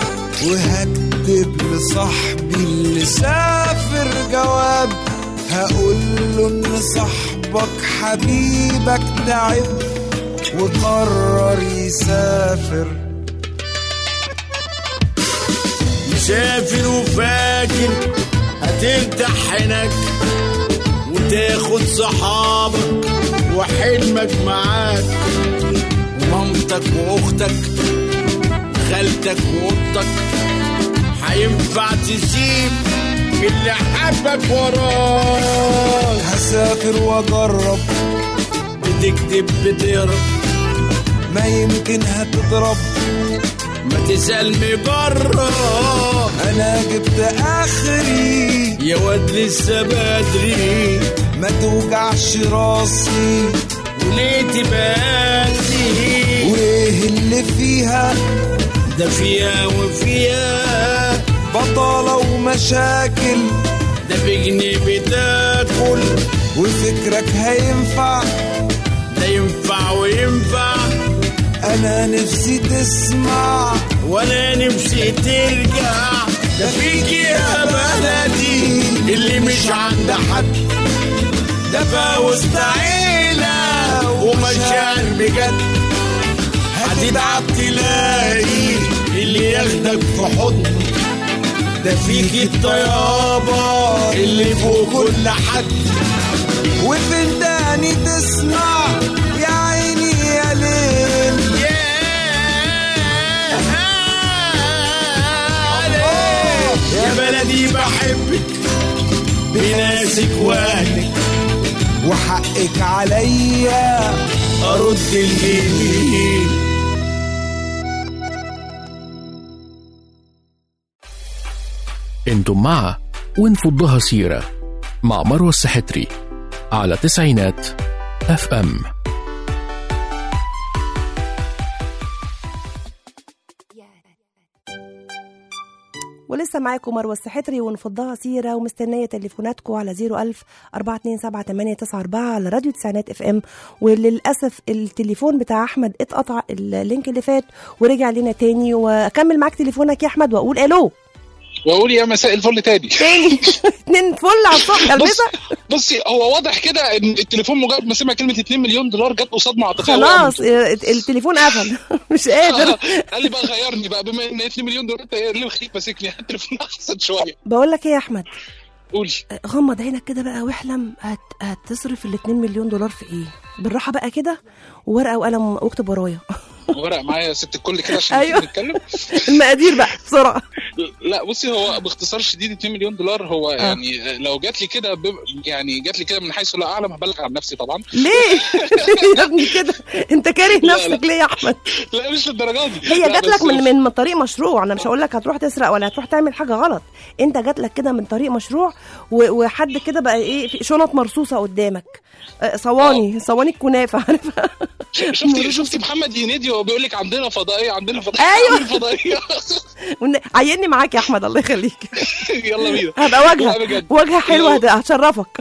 وهكتب لصاحبي اللي سافر جواب هقول له ان صاحبك حبيبك تعب وقرر يسافر مسافر وفاكر هترتاح هناك وتاخد صحابك وحلمك معاك ومامتك واختك خالتك واختك هينفع تسيب اللي حبك وراك هسافر واجرب بتكتب بتقرا ما يمكن هتضرب ما تسألني بره انا جبت اخري يا واد لسه بدري ما توجعش راسي وليه تباتي وايه اللي فيها ده فيها وفيها بطالة ومشاكل ده بجنيه بتاكل وفكرك هينفع ده ينفع وينفع انا نفسي تسمع وانا نفسي ترجع ده فيك يا بلدي اللي مش عند حد ده فوسط عيلة ومشاعر بجد هتتعب تلاقي اللي ياخدك في حضن ده فيك الطيابة اللي فوق كل حد وفي تاني تسمع يا عيني يا ليل يا بلدي بحبك بناسك واهلك وحقك عليا ارد الجميل انتم مع ونفضها سيرة مع مروة السحتري على تسعينات اف ام ولسه معاكم مروه السحتري ونفضها سيره ومستنيه تليفوناتكم على 01000 427 على راديو تسعينات اف ام وللاسف التليفون بتاع احمد اتقطع اللينك اللي فات ورجع لنا تاني واكمل معاك تليفونك يا احمد واقول الو واقول يا مساء الفل تاني تاني اتنين فل على الصبح بص البسها بصي هو واضح كده ان التليفون مجرد ما سمع كلمه 2 مليون دولار جت قصاد عاطفيه خلاص التليفون قفل مش قادر قال لي بقى غيرني بقى بما ان 2 مليون دولار انت ليه خليك ماسكني التليفون احسن شويه بقول لك ايه يا احمد قولي غمض عينك كده بقى واحلم هت... هتصرف ال 2 مليون دولار في ايه بالراحه بقى كده وورقه وقلم واكتب ورايا ورق معايا يا ست الكل كده عشان أيوة. نتكلم المقادير بقى بسرعه لا بصي هو باختصار شديد 2 مليون دولار هو يعني لو جات لي كده ب... يعني جات لي كده من حيث لا اعلم هبلغ عن نفسي طبعا ليه يا ابني كده انت كاره لا، نفسك لا. ليه يا احمد لا مش للدرجه دي هي لا، جات بس لك من من من طريق مشروع انا مش هقول لك هتروح تسرق ولا هتروح تعمل حاجه غلط انت جات لك كده من طريق مشروع و- وحد كده بقى ايه في شنط مرصوصه قدامك آه، صواني صواني الكنافه عارفه شفتي شفتي محمد هنيدي وهو بيقول لك عندنا فضائيه عندنا فضائيه أيوة. عندنا فضائيه ون- عيني معاك يا احمد الله يخليك يلا بينا هبقى لا، واجهه بجد. واجهه حلوه هت- هتشرفك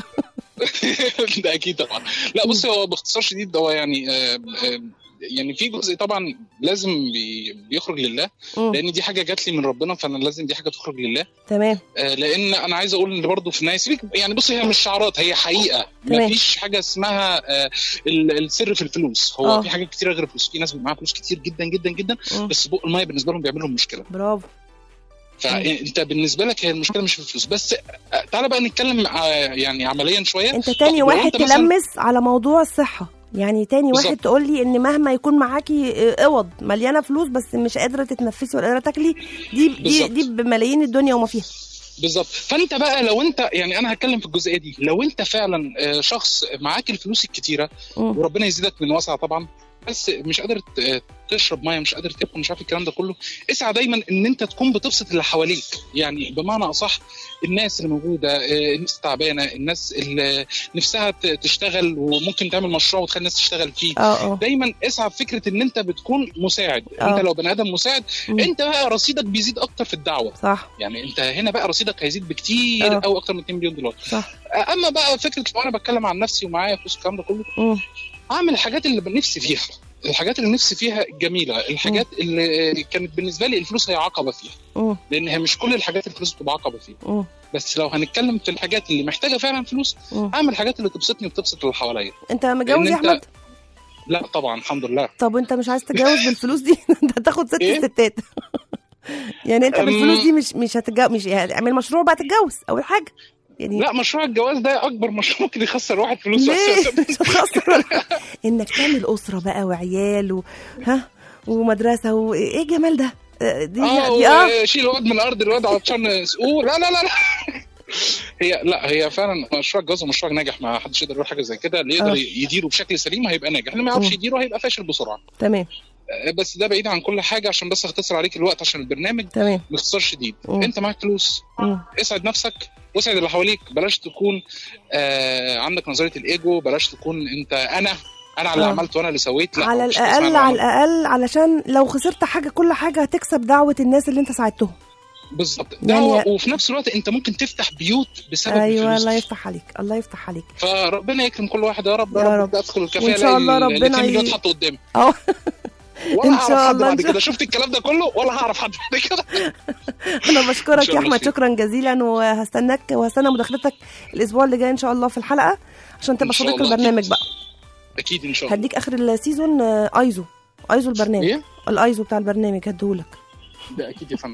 ده اكيد طبعا لا بصي هو باختصار شديد هو يعني آه، آه، يعني في جزء طبعا لازم بي- بيخرج لله مم. لان دي حاجه جات لي من ربنا فانا لازم دي حاجه تخرج لله تمام آه، لان انا عايز اقول ان برضه في النهايه سيبك يعني بصي هي مش شعارات هي حقيقه تمام. ما فيش حاجه اسمها آه، ال- السر في الفلوس هو آه. في حاجات كتيره غير الفلوس في ناس بيبقى معاها فلوس كتير جدا جدا جدا مم. بس بق الميه بالنسبه لهم بيعمل لهم مشكله برافو فانت بالنسبه لك هي المشكله مش في الفلوس بس آه، تعالى بقى نتكلم آه، يعني عمليا شويه انت تاني لو واحد أنت مثلاً- تلمس على موضوع الصحه يعني تاني واحد بالظبط. تقول لي ان مهما يكون معاكي اه، اوض مليانه فلوس بس مش قادره تتنفسي ولا قادره تاكلي دي دي بالظبط. دي بملايين الدنيا وما فيها بالظبط فانت بقى لو انت يعني انا هتكلم في الجزئيه دي لو انت فعلا آه، شخص معاك الفلوس الكتيره مم. وربنا يزيدك من وسع طبعا بس مش قادر ت- تشرب ميه مش قادر تاكل مش عارف الكلام ده كله اسعى دايما ان انت تكون بتبسط اللي حواليك يعني بمعنى اصح الناس اللي موجوده آه، الناس التعبانه الناس اللي نفسها ت- تشتغل وممكن تعمل مشروع وتخلي الناس تشتغل فيه اه اه دايما اسعى في فكره ان انت بتكون مساعد آه. انت لو بني ادم مساعد مم. انت بقى رصيدك بيزيد اكتر في الدعوه صح يعني انت هنا بقى رصيدك هيزيد بكتير آه. او اكتر من 2 مليون دولار صح اما بقى فكره لو انا بتكلم عن نفسي ومعايا فلوس الكلام ده كله مم. اعمل الحاجات اللي نفسي فيها الحاجات اللي نفسي فيها جميله الحاجات اللي كانت بالنسبه لي الفلوس هي عقبه فيها مم. لان هي مش كل الحاجات الفلوس بتبقى عقبه فيها مم. بس لو هنتكلم في الحاجات اللي محتاجه فعلا فلوس مم. اعمل الحاجات اللي تبسطني وتبسط اللي حواليا انت متجوز لأن يا انت- احمد لا طبعا الحمد لله طب وانت مش عايز تتجوز بالفلوس دي انت هتاخد ست إيه؟ ستات يعني انت أم. بالفلوس دي مش مش هتتجوز مش يعني اعمل مشروع بقى تتجوز اول حاجه يعني لا مشروع الجواز ده اكبر مشروع ممكن يخسر واحد فلوس ليه أساساً. مش هتخسر ولا حاجة. انك تعمل اسره بقى وعيال و... ها ومدرسه وايه الجمال ده آه، دي اه دي اه شيل الواد من الارض الواد عطشان سقوط لا لا لا لا هي لا هي فعلا مشروع الجواز مشروع ناجح ما حدش يقدر يقول حاجه زي كده اللي يقدر آه. يديره بشكل سليم هيبقى ناجح اللي ما يعرفش مم. يديره هيبقى فاشل بسرعه تمام آه، بس ده بعيد عن كل حاجه عشان بس اختصر عليك الوقت عشان البرنامج تمام باختصار شديد مم. انت معاك فلوس مم. اسعد نفسك واسعد اللي حواليك بلاش تكون آه عندك نظريه الايجو بلاش تكون انت انا انا اللي آه. عملت وانا اللي سويت لا على مفيش حاجة اسمها الاقل أنا على عملت. الاقل علشان لو خسرت حاجه كل حاجه هتكسب دعوه الناس اللي انت ساعدتهم بالظبط يعني- دعوة وفي نفس الوقت انت ممكن تفتح بيوت بسبب ايوه الفلوس الله دي. يفتح عليك الله يفتح عليك فربنا يكرم كل واحد يا رب يا يا رب, رب. ادخل الكافيه وإن شاء الله الاقي ال- ربنا الاتنين مليون ي- اتحطوا قدامي اه ولا إن هعرف شاء حد الله، إن بعد شاء كده شفت الكلام ده كله ولا هعرف حد بعد كده انا بشكرك إن شاء يا الله احمد خير. شكرا جزيلا وهستناك وهستنى مداخلتك الاسبوع اللي جاي ان شاء الله في الحلقه عشان تبقى إن شاء صديق الله، البرنامج أكيد. بقى اكيد ان شاء الله هديك اخر السيزون آه، ايزو ايزو البرنامج ايه الايزو بتاع البرنامج هديهولك ده اكيد يا فندم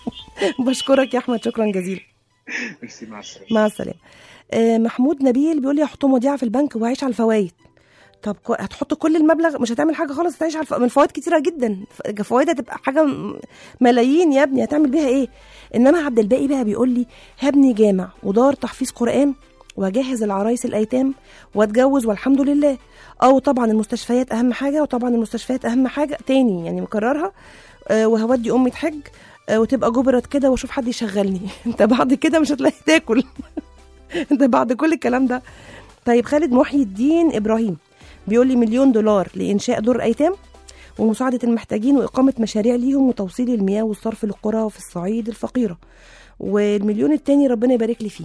بشكرك يا احمد شكرا جزيلا ميرسي مع السلامه مع السلامه آه، محمود نبيل بيقول لي هحط وديعه في البنك وهعيش على الفوائد طب كو- هتحط كل المبلغ مش هتعمل حاجه خالص هتعيش على الف... من فوائد كتيره جدا ف- فوائد هتبقى حاجه م- ملايين يا ابني هتعمل بيها ايه انما عبد الباقي بقى بيقول لي هبني جامع ودار تحفيظ قران واجهز العرايس الايتام واتجوز والحمد لله او طبعا المستشفيات اهم حاجه وطبعا المستشفيات اهم حاجه تاني يعني مكررها آه، وهودي امي تحج آه، وتبقى جبرت كده واشوف حد يشغلني انت بعد كده مش هتلاقي تاكل انت بعد كل الكلام ده طيب خالد محي الدين ابراهيم بيقول لي مليون دولار لانشاء دور ايتام ومساعده المحتاجين واقامه مشاريع ليهم وتوصيل المياه والصرف للقرى في الصعيد الفقيره والمليون التاني ربنا يبارك لي فيه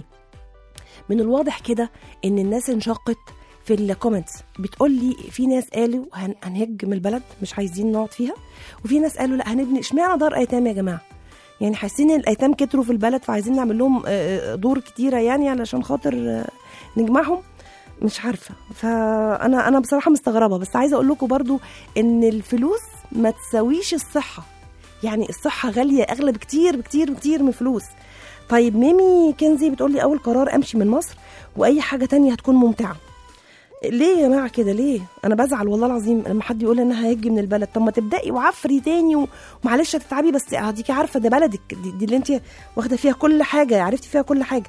من الواضح كده ان الناس انشقت في الكومنتس بتقول لي في ناس قالوا هن- هنهج من البلد مش عايزين نقعد فيها وفي ناس قالوا لا هنبني اشمعنى دار ايتام يا جماعه يعني حاسين ان الايتام كتروا في البلد فعايزين نعمل لهم آه، آه، دور كتيره يعني علشان خاطر آه، نجمعهم مش عارفه فانا انا بصراحه مستغربه بس عايزه اقول لكم برضو ان الفلوس ما تساويش الصحه يعني الصحه غاليه اغلى بكتير بكتير بكتير من الفلوس طيب ميمي كنزي بتقول لي اول قرار امشي من مصر واي حاجه تانية هتكون ممتعه ليه يا جماعه كده ليه انا بزعل والله العظيم لما حد يقول انا هاجي من البلد طب ما تبداي وعفري تاني و- ومعلش هتتعبي بس اديكي عارفه ده بلدك دي, دي اللي انت واخده فيها كل حاجه عرفتي فيها كل حاجه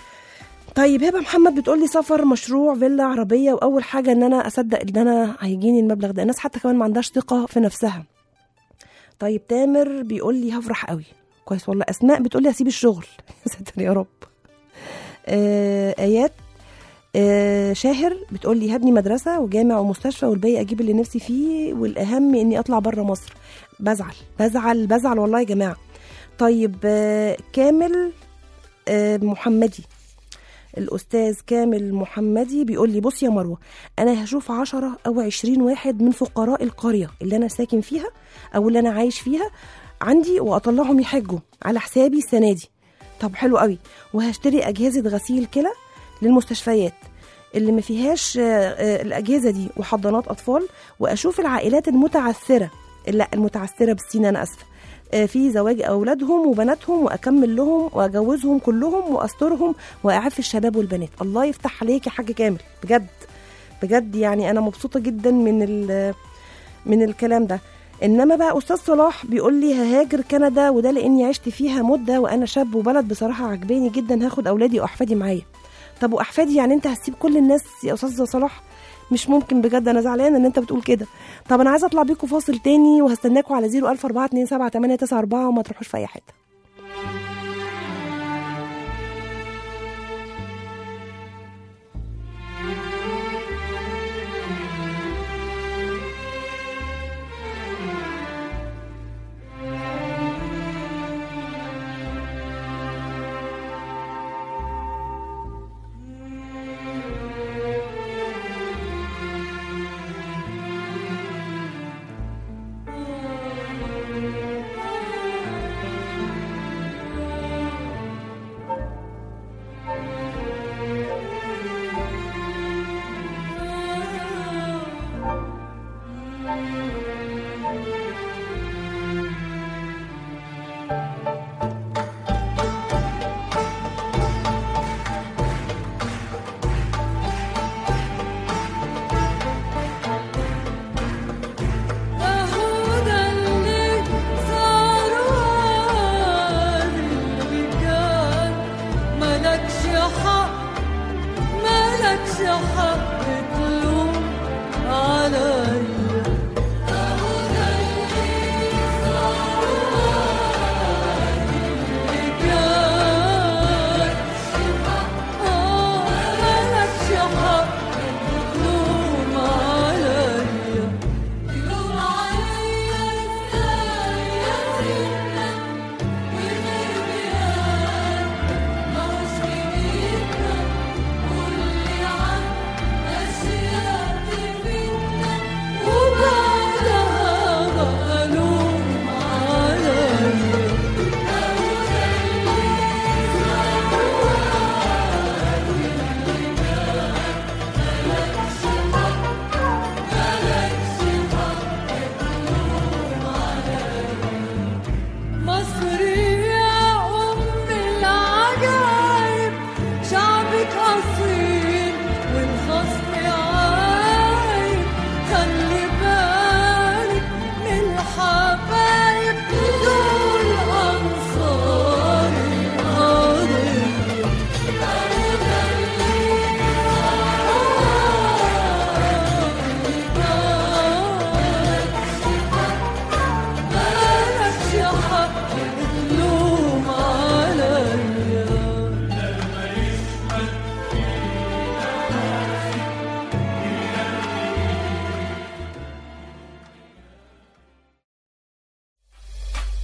طيب هبه محمد بتقول لي سفر مشروع فيلا عربيه واول حاجه ان انا اصدق ان انا هيجيني المبلغ ده الناس حتى كمان ما عندهاش ثقه في نفسها طيب تامر بيقول لي هفرح قوي كويس والله اسماء بتقول لي هسيب الشغل يا ساتر يا رب آه ايات آه شاهر بتقول لي هبني مدرسه وجامع ومستشفى والباقي اجيب اللي نفسي فيه والاهم اني اطلع بره مصر بزعل بزعل بزعل والله يا جماعه طيب آه كامل آه محمدي الأستاذ كامل محمدي بيقول لي بص يا مروة أنا هشوف عشرة أو عشرين واحد من فقراء القرية اللي أنا ساكن فيها أو اللي أنا عايش فيها عندي وأطلعهم يحجوا على حسابي السنة دي طب حلو قوي وهشتري أجهزة غسيل كلى للمستشفيات اللي ما فيهاش آه، آه، الأجهزة دي وحضانات أطفال وأشوف العائلات المتعثرة لا المتعثرة بالسين أنا أسفة آه، في زواج أولادهم وبناتهم وأكمل لهم وأجوزهم كلهم وأسترهم وأعف الشباب والبنات الله يفتح عليك يا حاج كامل بجد بجد يعني أنا مبسوطة جدا من ال- من الكلام ده انما بقى استاذ صلاح بيقول لي ههاجر كندا وده لاني عشت فيها مده وانا شاب وبلد بصراحه عجباني جدا هاخد اولادي واحفادي معايا طب واحفادي يعني انت هتسيب كل الناس يا استاذ صلاح مش ممكن بجد انا زعلانه ان انت بتقول كده طب انا عايزه اطلع بيكم فاصل تاني وهستناكم على 004278994 وما تروحوش في اي حته أهو ده اللي صار اللي كان ملكش حق ملكش حق تلوم عليا أهو ده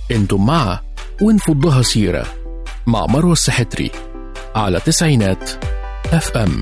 انتم مع ونفضها سيرة مع مروة السحتري على تسعينات اف ام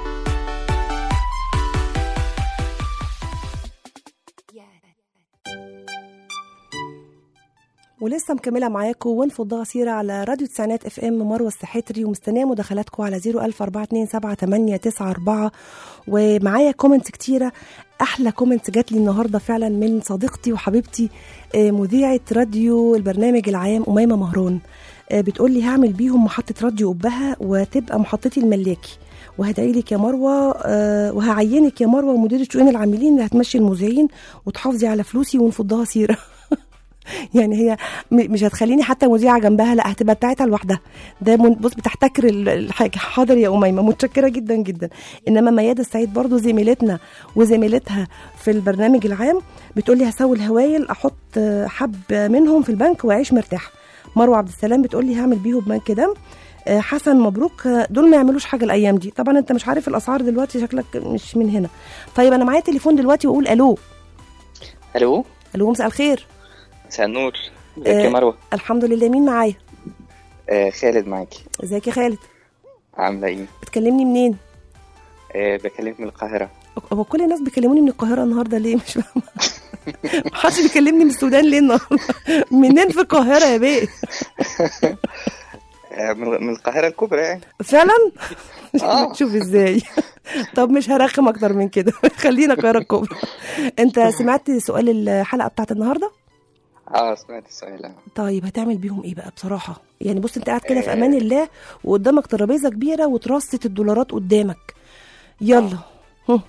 ولسه مكمله معاكم ونفضها سيره على راديو تسعينات اف ام مروه السحتري ومستنيه مداخلاتكم على 004278894 ومعايا كومنتس كتيره احلى كومنت جات لي النهارده فعلا من صديقتي وحبيبتي آه، مذيعه راديو البرنامج العام اميمه مهران آه، بتقول لي هعمل بيهم محطه راديو قبها وتبقى محطتي الملاكي وهدعي لك يا مروه آه، وهعينك يا مروه مديره شؤون العاملين اللي هتمشي المذيعين وتحافظي على فلوسي ونفضها سيره يعني هي م- مش هتخليني حتى مذيعه جنبها لا هتبقى بتاعتها لوحدها ده من- بص بتحتكر ال- الحاجه حاضر يا اميمه متشكره جدا جدا انما ميادة السعيد برضو زميلتنا وزميلتها في البرنامج العام بتقول لي هسوي الهوايل احط آه، حب منهم في البنك واعيش مرتاح مروه عبد السلام بتقول لي هعمل بيهم بنك دم آه، حسن مبروك آه، دول ما يعملوش حاجه الايام دي طبعا انت مش عارف الاسعار دلوقتي شكلك مش من هنا طيب انا معايا تليفون دلوقتي واقول الو الو الو مساء الخير مساء النور ازيك آه، يا مروه الحمد لله مين معايا آه خالد معاكي ازيك يا خالد عامله ايه بتكلمني منين آه بكلمك من القاهره هو كل الناس بيكلموني من القاهره النهارده ليه مش فاهمه محدش بيكلمني من السودان ليه النهارده منين في القاهره يا بيه آه من من القاهره الكبرى يعني فعلا آه. شوف ازاي طب مش هرخم اكتر من كده خلينا القاهره الكبرى انت سمعت سؤال الحلقه بتاعت النهارده اه سمعت السؤال آه. طيب هتعمل بيهم ايه بقى بصراحه يعني بص انت قاعد كده في امان الله وقدامك ترابيزه كبيره وترصه الدولارات قدامك يلا هم.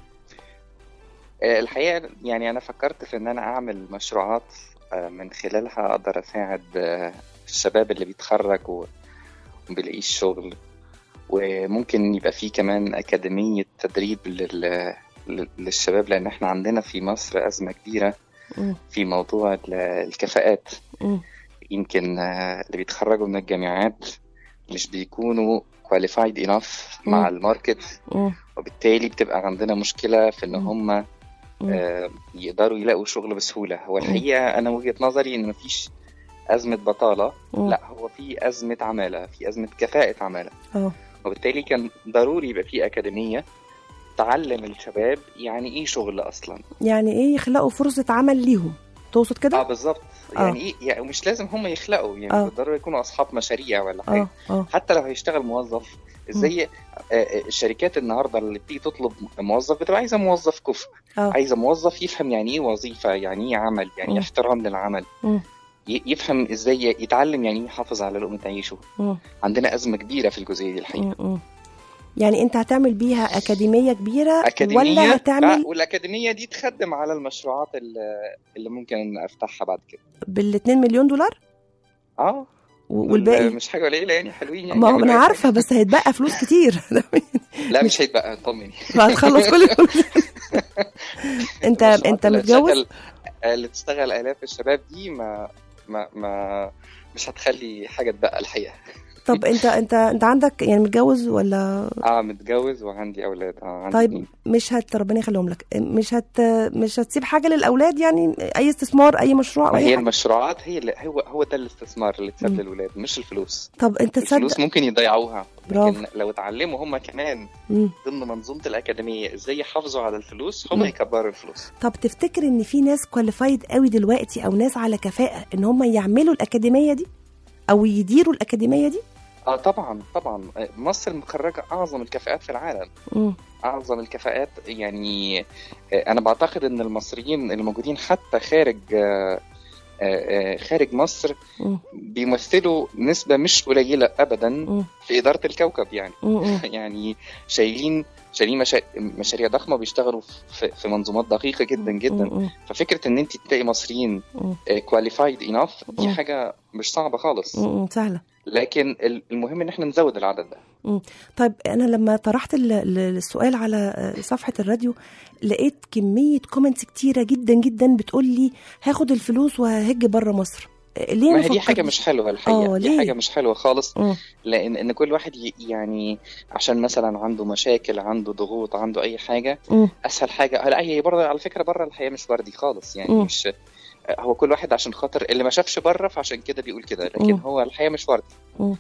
آه الحقيقه يعني انا فكرت في ان انا اعمل مشروعات آه من خلالها اقدر اساعد آه الشباب اللي بيتخرج و- وبيلاقيش شغل وممكن يبقى في كمان أكاديمية تدريب لل... لل- للشباب لأن احنا عندنا في مصر أزمة كبيرة مم. في موضوع ال- الكفاءات مم. يمكن آه، اللي بيتخرجوا من الجامعات مش بيكونوا qualified enough مع مم. الماركت مم. وبالتالي بتبقى عندنا مشكلة في إن هم مم. آه، يقدروا يلاقوا شغل بسهولة هو الحقيقة أنا وجهة نظري إن مفيش أزمة بطالة مم. لا هو في أزمة عمالة في أزمة كفاءة عمالة اه وبالتالي كان ضروري يبقى في أكاديمية تعلم الشباب يعني إيه شغل أصلا يعني ايه يخلقوا فرصه عمل ليهم تقصد كده اه بالظبط آه. يعني ايه يعني مش لازم هم يخلقوا يعني آه. بالضروره يكونوا اصحاب مشاريع ولا حاجه اه اه حتى لو هيشتغل موظف ازاي آه، آه، الشركات النهارده اللي بتيجي تطلب موظف بتبقى عايزه موظف كفء اه عايزه موظف يفهم يعني ايه وظيفه يعني ايه عمل يعني مم. إيه احترام للعمل مم. ي- يفهم ازاي يتعلم يعني ايه يحافظ على لقمه عيشه مم. عندنا ازمه كبيره في الجزئيه دي الحقيقه مم. مم. يعني انت هتعمل بيها اكاديميه كبيره أكاديمية ولا هتعمل لا والأكاديمية دي تخدم على المشروعات اللي, اللي ممكن أفتحها بعد كده بال 2 مليون دولار اه و- والباقي مش حاجة قليلة يعني حلوين يعني ما هو يعملوا انا أي عارفه بس هيتبقى فلوس كتير لا مش هيتبقى طمني فهتخلص كل الفلوس انت انت اللي متجوز تشغل- اللي تشتغل آلاف الشباب دي ما ما ما مش هتخلي حاجة تبقى الحقيقة طب انت انت انت عندك يعني متجوز ولا اه متجوز وعندي أولاد اه عندي طيب اتنين. مش هت ربنا يخليهم لك مش هت مش هتسيب حاجه للاولاد يعني اي استثمار اي مشروع او ما اي هي حاجه المشروعات هي اللي هو هو ده الاستثمار اللي تساب مم. للولاد مش الفلوس طب انت الفلوس تصدق ممكن يضيعوها برافو. لكن لو اتعلموا هم كمان مم. ضمن منظومة الأكاديمية ازاي يحافظوا على الفلوس هم مم. يكبروا الفلوس طب تفتكر ان في ناس كواليفايد قوي دلوقتي او ناس على كفاءه ان هم يعملوا الاكاديميه دي او يديروا الاكاديميه دي اه طبعا طبعا مصر مخرجة أعظم الكفاءات في العالم مم. أعظم الكفاءات يعني آه، أنا بعتقد إن المصريين الموجودين حتى خارج آه، آه، آه، خارج مصر مم. بيمثلوا نسبة مش قليلة أبدا مم. في إدارة الكوكب يعني مم. يعني شايلين شايلين مشا... مشاريع ضخمة بيشتغلوا في, في منظومات دقيقة جدا جدا مم. ففكرة إن أنت تلاقي مصريين مم. كواليفايد انف دي مم. حاجة مش صعبة خالص مم. سهله لكن ال- المهم إن احنا نزود العدد ده مم. طيب انا لما طرحت ال- ال- السؤال على آه، صفحه الراديو لقيت كميه كومنتس كتيره جدا جدا بتقول لي هاخد الفلوس وههج بره مصر آه، ليه ما ما هي دي حاجة فكرتش؟ مش حلوة الحقيقة اه دي ليه حاجة مش حلوة خالص مم. لأن إن كل واحد ي- يعني عشان مثلا عنده مشاكل عنده ضغوط عنده أي حاجة مم. أسهل حاجة لا هي بره على فكرة بره الحياة مش وردي خالص يعني مم. مش آه، هو كل واحد عشان خاطر اللي ما شافش بره فعشان كده بيقول كده لكن مم. هو الحقيقه مش وردي مم.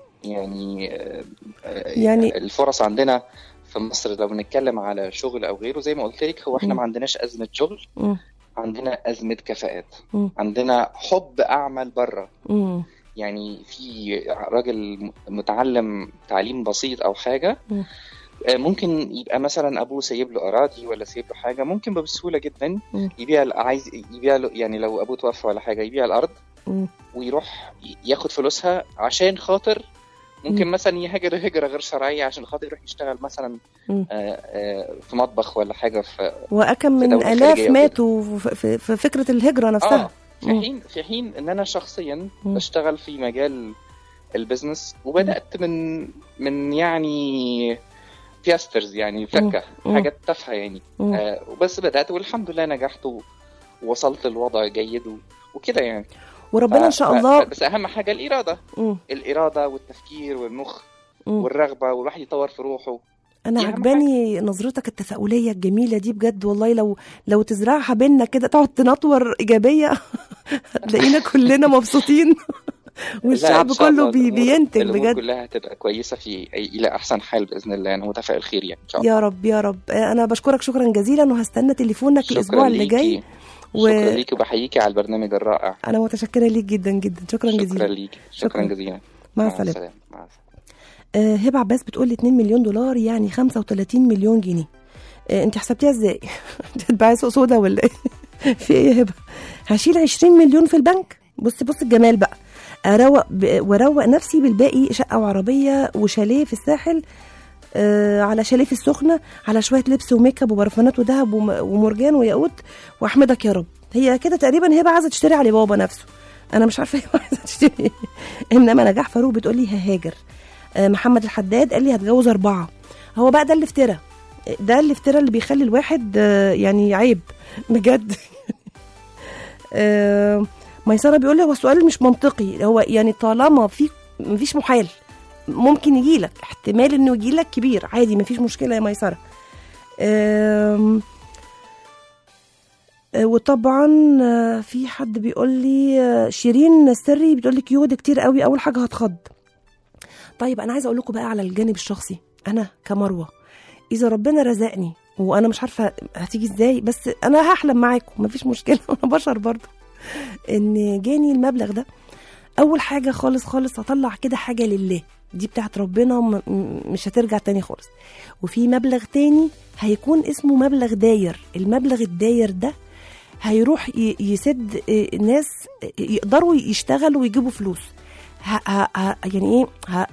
يعني آه، آه، يعني- الفرص عندنا في مصر لو بنتكلم على شغل او غيره زي ما قلت لك هو احنا مم. ما عندناش ازمه شغل مم. عندنا ازمه كفاءات مم. عندنا حب اعمل بره مم. يعني في راجل متعلم تعليم بسيط او حاجه مم. آه، ممكن يبقى مثلا ابوه سايب له اراضي ولا سايب له حاجه ممكن بسهوله جدا مم. يبيع عايز يبيع له يعني لو ابوه توفى ولا حاجه يبيع الارض مم. ويروح ياخد فلوسها عشان خاطر ممكن مم. مثلا يهاجر هجره غير شرعيه عشان خاطر يروح يشتغل مثلا مم. آه، آه، في مطبخ ولا حاجه في وأكم في من دولة آلاف خارجية وكده. ماتوا في, في, في فكرة الهجرة نفسها اه في حين في حين ان انا شخصيا مم. بشتغل في مجال البزنس وبدات من من يعني بياسترز يعني فكه مم. حاجات تافهه يعني مم. آه وبس بدات والحمد لله نجحت و- ووصلت للوضع جيد و- وكده يعني وربنا إن ف- شاء ف- الله بس اهم حاجه الاراده مم. الاراده والتفكير والمخ مم. والرغبه والواحد يطور في روحه انا دي أهم عجباني نظرتك التفاؤليه الجميله دي بجد والله لو لو تزرعها بينا كده تقعد تنطور ايجابيه هتلاقينا كلنا مبسوطين لا، والشعب إن شاء الله كله بي الأمور- بينتج الامور بجد كلها هتبقى كويسه في الى احسن حال باذن الله انا متفائل خير يعني ان شاء الله يا رب يا رب انا بشكرك شكرا جزيلا وهستنى تليفونك شكرا الاسبوع اللي ليكي. جاي شكرا ليكي وبحييكي على البرنامج الرائع انا متشكره ليك جدا جدا شكرا شكرا جزيلا ليكي شكرا, شكراً. جزيلا مع السلامه مع السلامه آه، هبه عباس بتقول لي 2 مليون دولار يعني 35 مليون جنيه آه، انت حسبتيها ازاي؟ تتباعي سوق سودا ولا ايه؟ في ايه يا هبه؟ هشيل 20 مليون في البنك بص بص الجمال بقى اروق ب- واروق نفسي بالباقي شقه وعربيه وشاليه في الساحل آه على شاليه في السخنه على شويه لبس وميك اب وبرفانات وذهب وم- ومرجان وياقوت واحمدك يا رب هي كده تقريبا هبه عايزه تشتري علي بابا نفسه انا مش عارفه هي عايزه تشتري ايه انما نجاح فاروق بتقول لي ههاجر آه، محمد الحداد قال لي هتجوز أربعة هو بقى ده اللي افترى ده اللي افترى اللي بيخلي الواحد آه، يعني عيب بجد آه، ميسرة بيقول لي هو السؤال مش منطقي هو يعني طالما في مفيش محال ممكن يجي لك احتمال انه يجي لك كبير عادي مفيش مشكله يا ميسره آم، آه، وطبعا آه، في حد بيقول لي آه، شيرين السري بتقول لك يود كتير قوي اول حاجه هتخض طيب انا عايزه اقول لكم بقى على الجانب الشخصي انا كمروه اذا ربنا رزقني وانا مش عارفه هتيجي ازاي بس انا هحلم معاكم مفيش مشكله انا بشر برضه ان جاني المبلغ ده اول حاجه خالص خالص هطلع كده حاجه لله دي بتاعت ربنا م- م- مش هترجع تاني خالص وفي مبلغ تاني هيكون اسمه مبلغ داير المبلغ الداير ده هيروح ي- يسد آه، ناس آه، يقدروا يشتغلوا ويجيبوا فلوس ه... ه... ه... يعني ايه ه...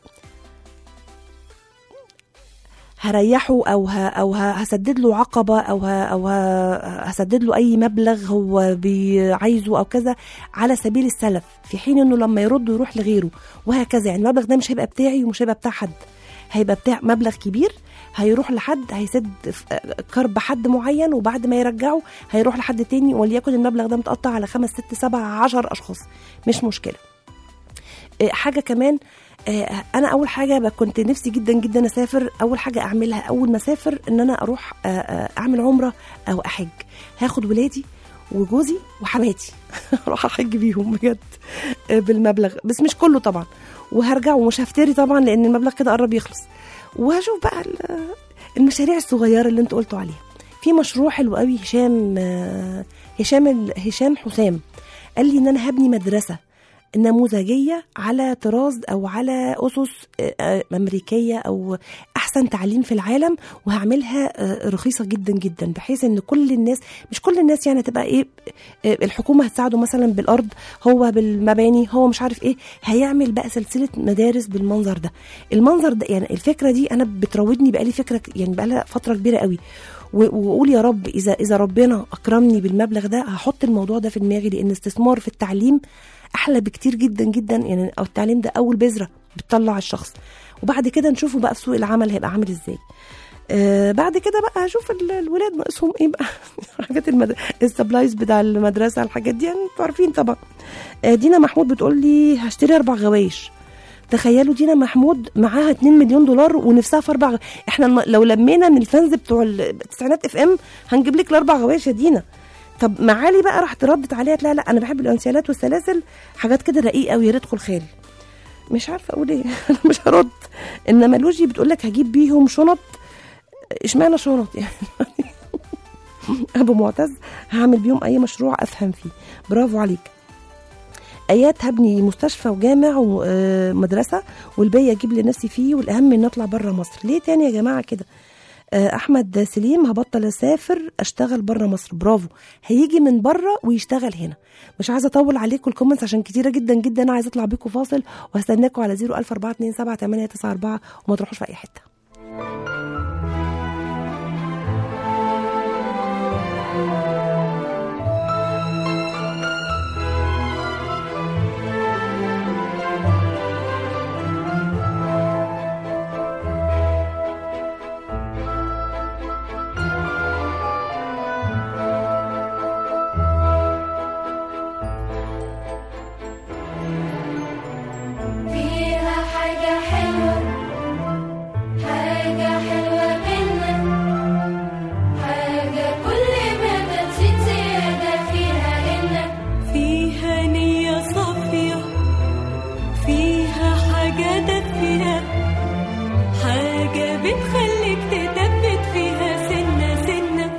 هريحه او ه... او ه... هسدد له عقبه او ه... او ه... هسدد له اي مبلغ هو بي- عايزه او كذا على سبيل السلف في حين انه لما يرد يروح لغيره وهكذا يعني المبلغ ده مش هيبقى بتاعي ومش هيبقى بتاع حد هيبقى بتاع مبلغ كبير هيروح لحد هيسد ف- كرب حد معين وبعد ما يرجعه هيروح لحد تاني وليكن المبلغ ده متقطع على خمس ست سبع عشر اشخاص مش مشكله آه، حاجه كمان آه، انا اول حاجه بقى كنت نفسي جدا جدا اسافر اول حاجه اعملها اول ما اسافر ان انا اروح آه، آه، اعمل عمره او احج هاخد ولادي وجوزي وحماتي اروح احج بيهم بجد آه، بالمبلغ بس مش كله طبعا وهرجع ومش هفتري طبعا لان المبلغ كده قرب يخلص وهشوف بقى ال- المشاريع الصغيره اللي انتوا قلتوا عليها في مشروع حلو قوي هشام آه، هشام ال- هشام حسام قال لي ان انا هبني مدرسه نموذجيه على طراز او على اسس آه، آه، امريكيه او احسن تعليم في العالم وهعملها آه، رخيصه جدا جدا بحيث ان كل الناس مش كل الناس يعني تبقى ايه آه، الحكومه هتساعده مثلا بالارض هو بالمباني هو مش عارف ايه هيعمل بقى سلسله مدارس بالمنظر ده المنظر ده يعني الفكره دي انا بتراودني بقالي فكره يعني بقالها فتره كبيره قوي و- واقول يا رب اذا اذا ربنا اكرمني بالمبلغ ده هحط الموضوع ده في دماغي لان استثمار في التعليم احلى بكتير جدا جدا يعني او التعليم ده اول بذره بتطلع الشخص وبعد كده نشوفه بقى في سوق العمل هيبقى عامل ازاي آه بعد كده بقى هشوف ال- الولاد ناقصهم ايه بقى حاجات المد... السبلايز بتاع المدرسه الحاجات دي يعني انتوا عارفين طبعا آه دينا محمود بتقول لي هشتري اربع غوايش تخيلوا دينا محمود معاها 2 مليون دولار ونفسها في اربع غ... احنا الم- لو لمينا من الفانز بتوع التسعينات اف ام هنجيب لك الاربع غوايش يا دينا طب معالي بقى راحت ردت عليها لا لا انا بحب الانسيالات والسلاسل حاجات كده رقيقه قوي يا ريت ادخل خالي مش عارفه اقول ايه انا مش هرد انما لوجي بتقول لك هجيب بيهم شنط اشمعنى شنط يعني ابو معتز هعمل بيهم اي مشروع افهم فيه برافو عليك ايات هبني مستشفى وجامع ومدرسه والباقي اجيب لنفسي فيه والاهم ان اطلع بره مصر ليه تاني يا جماعه كده آه، احمد سليم هبطل اسافر اشتغل بره مصر برافو هيجي من بره ويشتغل هنا مش عايزه اطول عليكم الكومنتس عشان كتيره جدا جدا انا عايزه اطلع بيكم فاصل وهستناكم على 00427 وما تروحوش في اي حته فيها حاجة حلوة حاجة حلوة منا حاجة كل ما تزيد زيادة فيها إن فيها نية صافية فيها حاجة دافية حاجة بتخليك تثبت فيها سنة سنة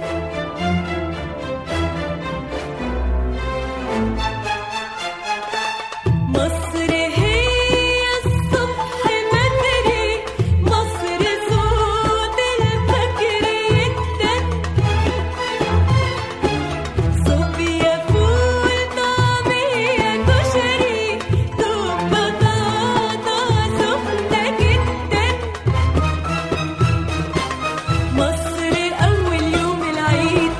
مصر هي الصبح بدري مصر صوت الفجر يدن صوبيا فول طعمية كشري دوب بطاطا سخنة جدا مصر أول يوم العيد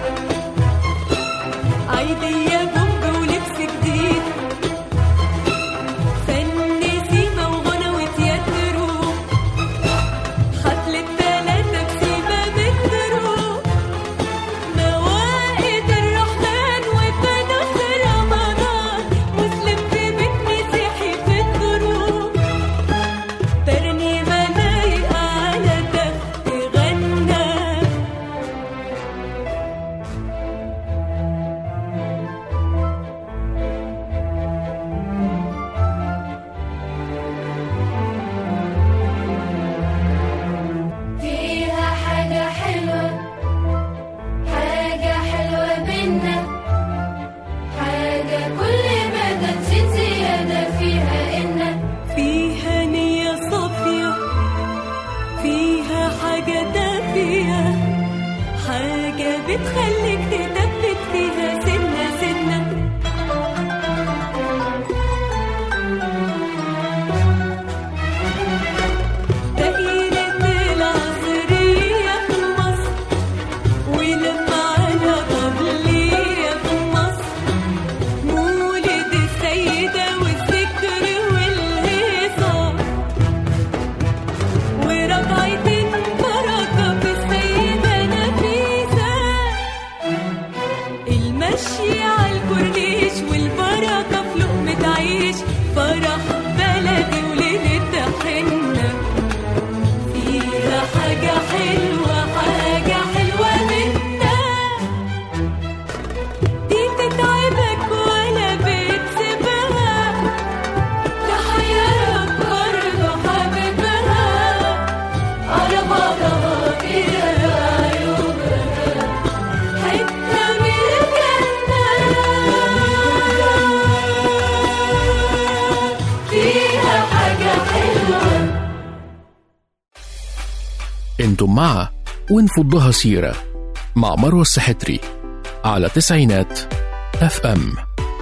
عيدية بومب ولبس جديد فن سيما وغنى وتياترو حفلة تلاتة بسيما مترو موائد الرحمن وفانوس رمضان مسلم في بيت مسيحي في الدروب ترنيمة لايقة على ده تغنى فيها حاجة حلوة حاجة حلوة بينا حاجة كل ما تزيد زيادة فيها إن فيها نية صافية فيها حاجة دافية حاجة بتخليك تثبت فيها سنة سنة دائرة العصرية في مصر ولما على قبلية في مصر مولد السيدة والذكر والهيصة ورجعتين بركة في السيدة نفيسة المشي على الكورنيش والبركة في لقمة عيش فرح بلدي وليلة حنة فيها حاجة حلوة حاجة حلوة منا دي تتعبك ولا بتسيبها تحيرك برضه حبيبها على بعضها كده عيوبها حتة من الجنة فيها حاجة حلوة انتم مع ونفضها سيرة مع مروة السحتري على تسعينات اف ام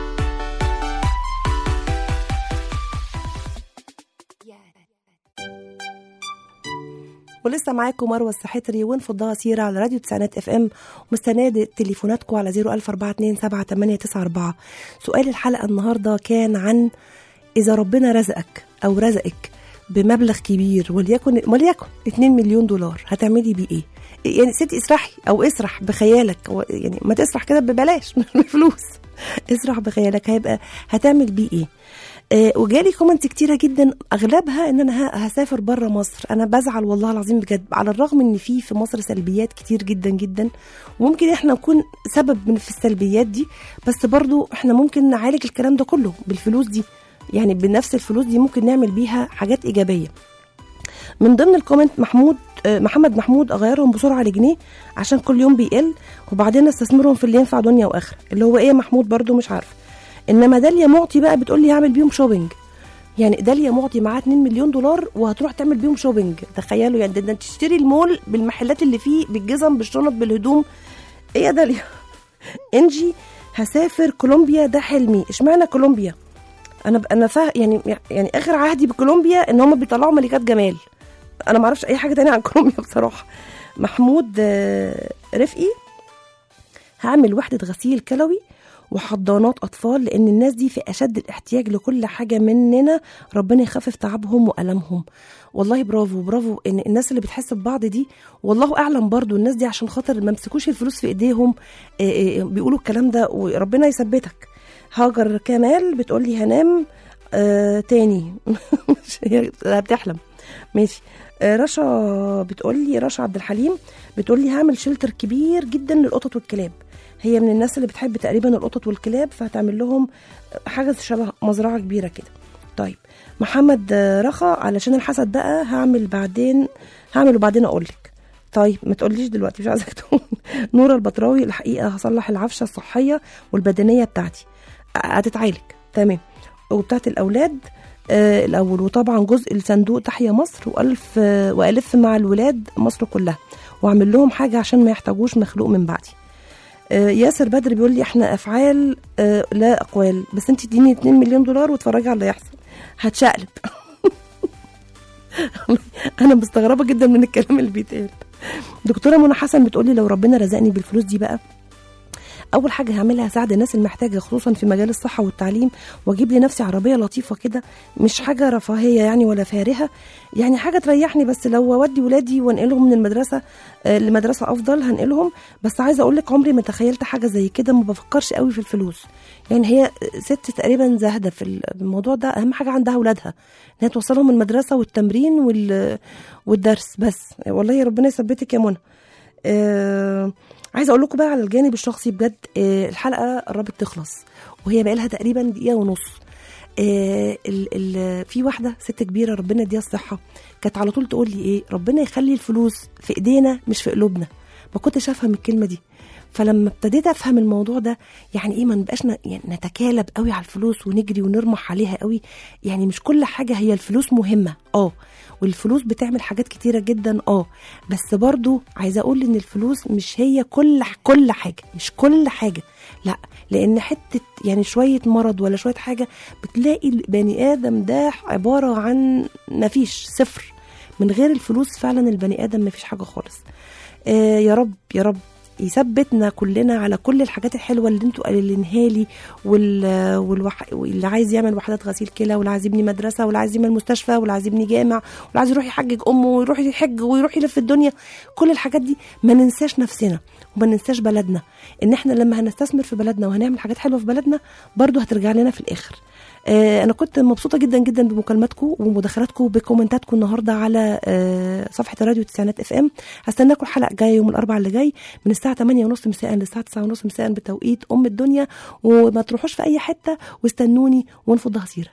ولسه معاكم مروه السحتري ونفضها سيره على راديو تسعينات اف ام ومستنيه تليفوناتكم على 00427 سؤال الحلقه النهارده كان عن اذا ربنا رزقك او رزقك بمبلغ كبير وليكن وليكن 2 مليون دولار هتعملي بيه ايه؟ يعني ستي اسرحي او اسرح بخيالك و- يعني ما تسرح كده ببلاش من الفلوس اسرح بخيالك هيبقى هتعمل بيه ايه؟ آه وجالي كومنت كتيره جدا اغلبها ان انا ه- هسافر بره مصر انا بزعل والله العظيم بجد على الرغم ان في في مصر سلبيات كتير جدا جدا وممكن احنا نكون سبب من في السلبيات دي بس برضو احنا ممكن نعالج الكلام ده كله بالفلوس دي يعني بنفس الفلوس دي ممكن نعمل بيها حاجات ايجابيه من ضمن الكومنت محمود آه، محمد محمود اغيرهم بسرعه لجنيه عشان كل يوم بيقل وبعدين استثمرهم في اللي ينفع دنيا واخره اللي هو ايه يا محمود برضو مش عارفه انما داليا معطي بقى بتقول لي هعمل بيهم شوبينج يعني داليا معطي معاها 2 مليون دولار وهتروح تعمل بيهم شوبينج تخيلوا يعني ده ده انت تشتري المول بالمحلات اللي فيه بالجزم بالشنط بالهدوم ايه يا داليا انجي هسافر كولومبيا ده حلمي اشمعنى كولومبيا انا انا فا يعني يعني اخر عهدي بكولومبيا ان هم بيطلعوا ملكات جمال انا ما اعرفش اي حاجه تانية عن كولومبيا بصراحه محمود آه، رفقي هعمل وحده غسيل كلوي وحضانات اطفال لان الناس دي في اشد الاحتياج لكل حاجه مننا ربنا يخفف تعبهم والمهم والله برافو برافو ان الناس اللي بتحس ببعض دي والله اعلم برضو الناس دي عشان خاطر ما مسكوش الفلوس في ايديهم آه، آه، بيقولوا الكلام ده وربنا يثبتك هاجر كمال بتقول لي هنام آه تاني مش هي بتحلم ماشي آه، رشا بتقول لي رشا عبد الحليم بتقول لي هعمل شلتر كبير جدا للقطط والكلاب هي من الناس اللي بتحب تقريبا القطط والكلاب فهتعمل لهم حاجه شبه مزرعه كبيره كده طيب محمد آه، رخا علشان الحسد بقى هعمل بعدين هعمل وبعدين اقول لك طيب ما تقوليش دلوقتي مش عايزك تقول نورة البطراوي الحقيقه هصلح العفشه الصحيه والبدنيه بتاعتي هتتعالج تمام وبتاعت الاولاد آه الاول وطبعا جزء لصندوق تحيا مصر والف آه والف مع الولاد مصر كلها واعمل لهم حاجه عشان ما يحتاجوش مخلوق من بعدي آه ياسر بدر بيقول لي احنا افعال آه لا اقوال بس انت اديني 2 مليون دولار واتفرجي على اللي يحصل هتشقلب انا مستغربه جدا من الكلام اللي بيتقال دكتوره منى حسن بتقول لي لو ربنا رزقني بالفلوس دي بقى اول حاجه هعملها هساعد الناس المحتاجه خصوصا في مجال الصحه والتعليم واجيب لنفسي عربيه لطيفه كده مش حاجه رفاهيه يعني ولا فارهه يعني حاجه تريحني بس لو اودي ولادي وانقلهم من المدرسه آه، لمدرسه افضل هنقلهم بس عايزه اقول لك عمري ما تخيلت حاجه زي كده ما بفكرش قوي في الفلوس يعني هي ست تقريبا زاهده في الموضوع ده اهم حاجه عندها ولادها ان هي توصلهم المدرسه والتمرين وال... والدرس بس والله ربنا يثبتك يا منى آه عايزه اقول لكم بقى على الجانب الشخصي بجد آه الحلقه قربت تخلص وهي بقى لها تقريبا دقيقه ونص آه ال ال في واحده ست كبيره ربنا يديها الصحه كانت على طول تقول لي ايه ربنا يخلي الفلوس في ايدينا مش في قلوبنا ما كنتش افهم الكلمه دي فلما ابتديت افهم الموضوع ده يعني ايه ما نبقاش ن- يعني نتكالب قوي على الفلوس ونجري ونرمح عليها قوي يعني مش كل حاجه هي الفلوس مهمه اه والفلوس بتعمل حاجات كتيره جدا اه بس برضو عايزه اقول ان الفلوس مش هي كل كل حاجه مش كل حاجه لا لان حته يعني شويه مرض ولا شويه حاجه بتلاقي البني ادم ده عباره عن مفيش صفر من غير الفلوس فعلا البني ادم مفيش حاجه خالص آه يا رب يا رب يثبتنا كلنا على كل الحاجات الحلوه اللي انتوا قايلينها لي وال... والوح... واللي عايز يعمل وحدات غسيل كلى واللي عايز يبني مدرسه واللي عايز يعمل مستشفى واللي عايز يبني جامع واللي عايز يروح يحجج امه ويروح يحج ويروح يلف الدنيا كل الحاجات دي ما ننساش نفسنا وما ننساش بلدنا ان احنا لما هنستثمر في بلدنا وهنعمل حاجات حلوه في بلدنا برضو هترجع لنا في الاخر آه انا كنت مبسوطه جدا جدا بمكالماتكم ومداخلاتكم وبكومنتاتكم النهارده على آه صفحه الراديو تسعينات اف ام هستناكم الحلقه الجايه يوم الاربعاء اللي جاي من الساعه 8 ونص مساء للساعه 9 ونص مساء بتوقيت ام الدنيا وما تروحوش في اي حته واستنوني ونفض هصيره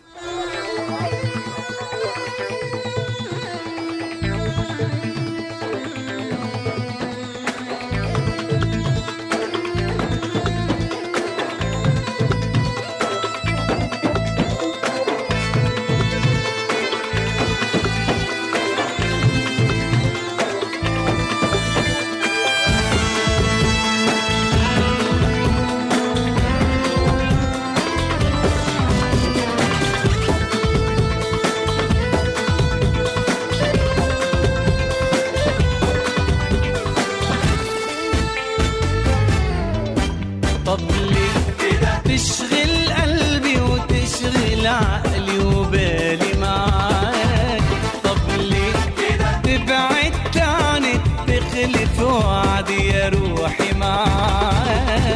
طب ليه تشغل قلبي وتشغل عقلي وبالي معاك طب ليه تبعد عني تخلف وعدي يا روحي معاك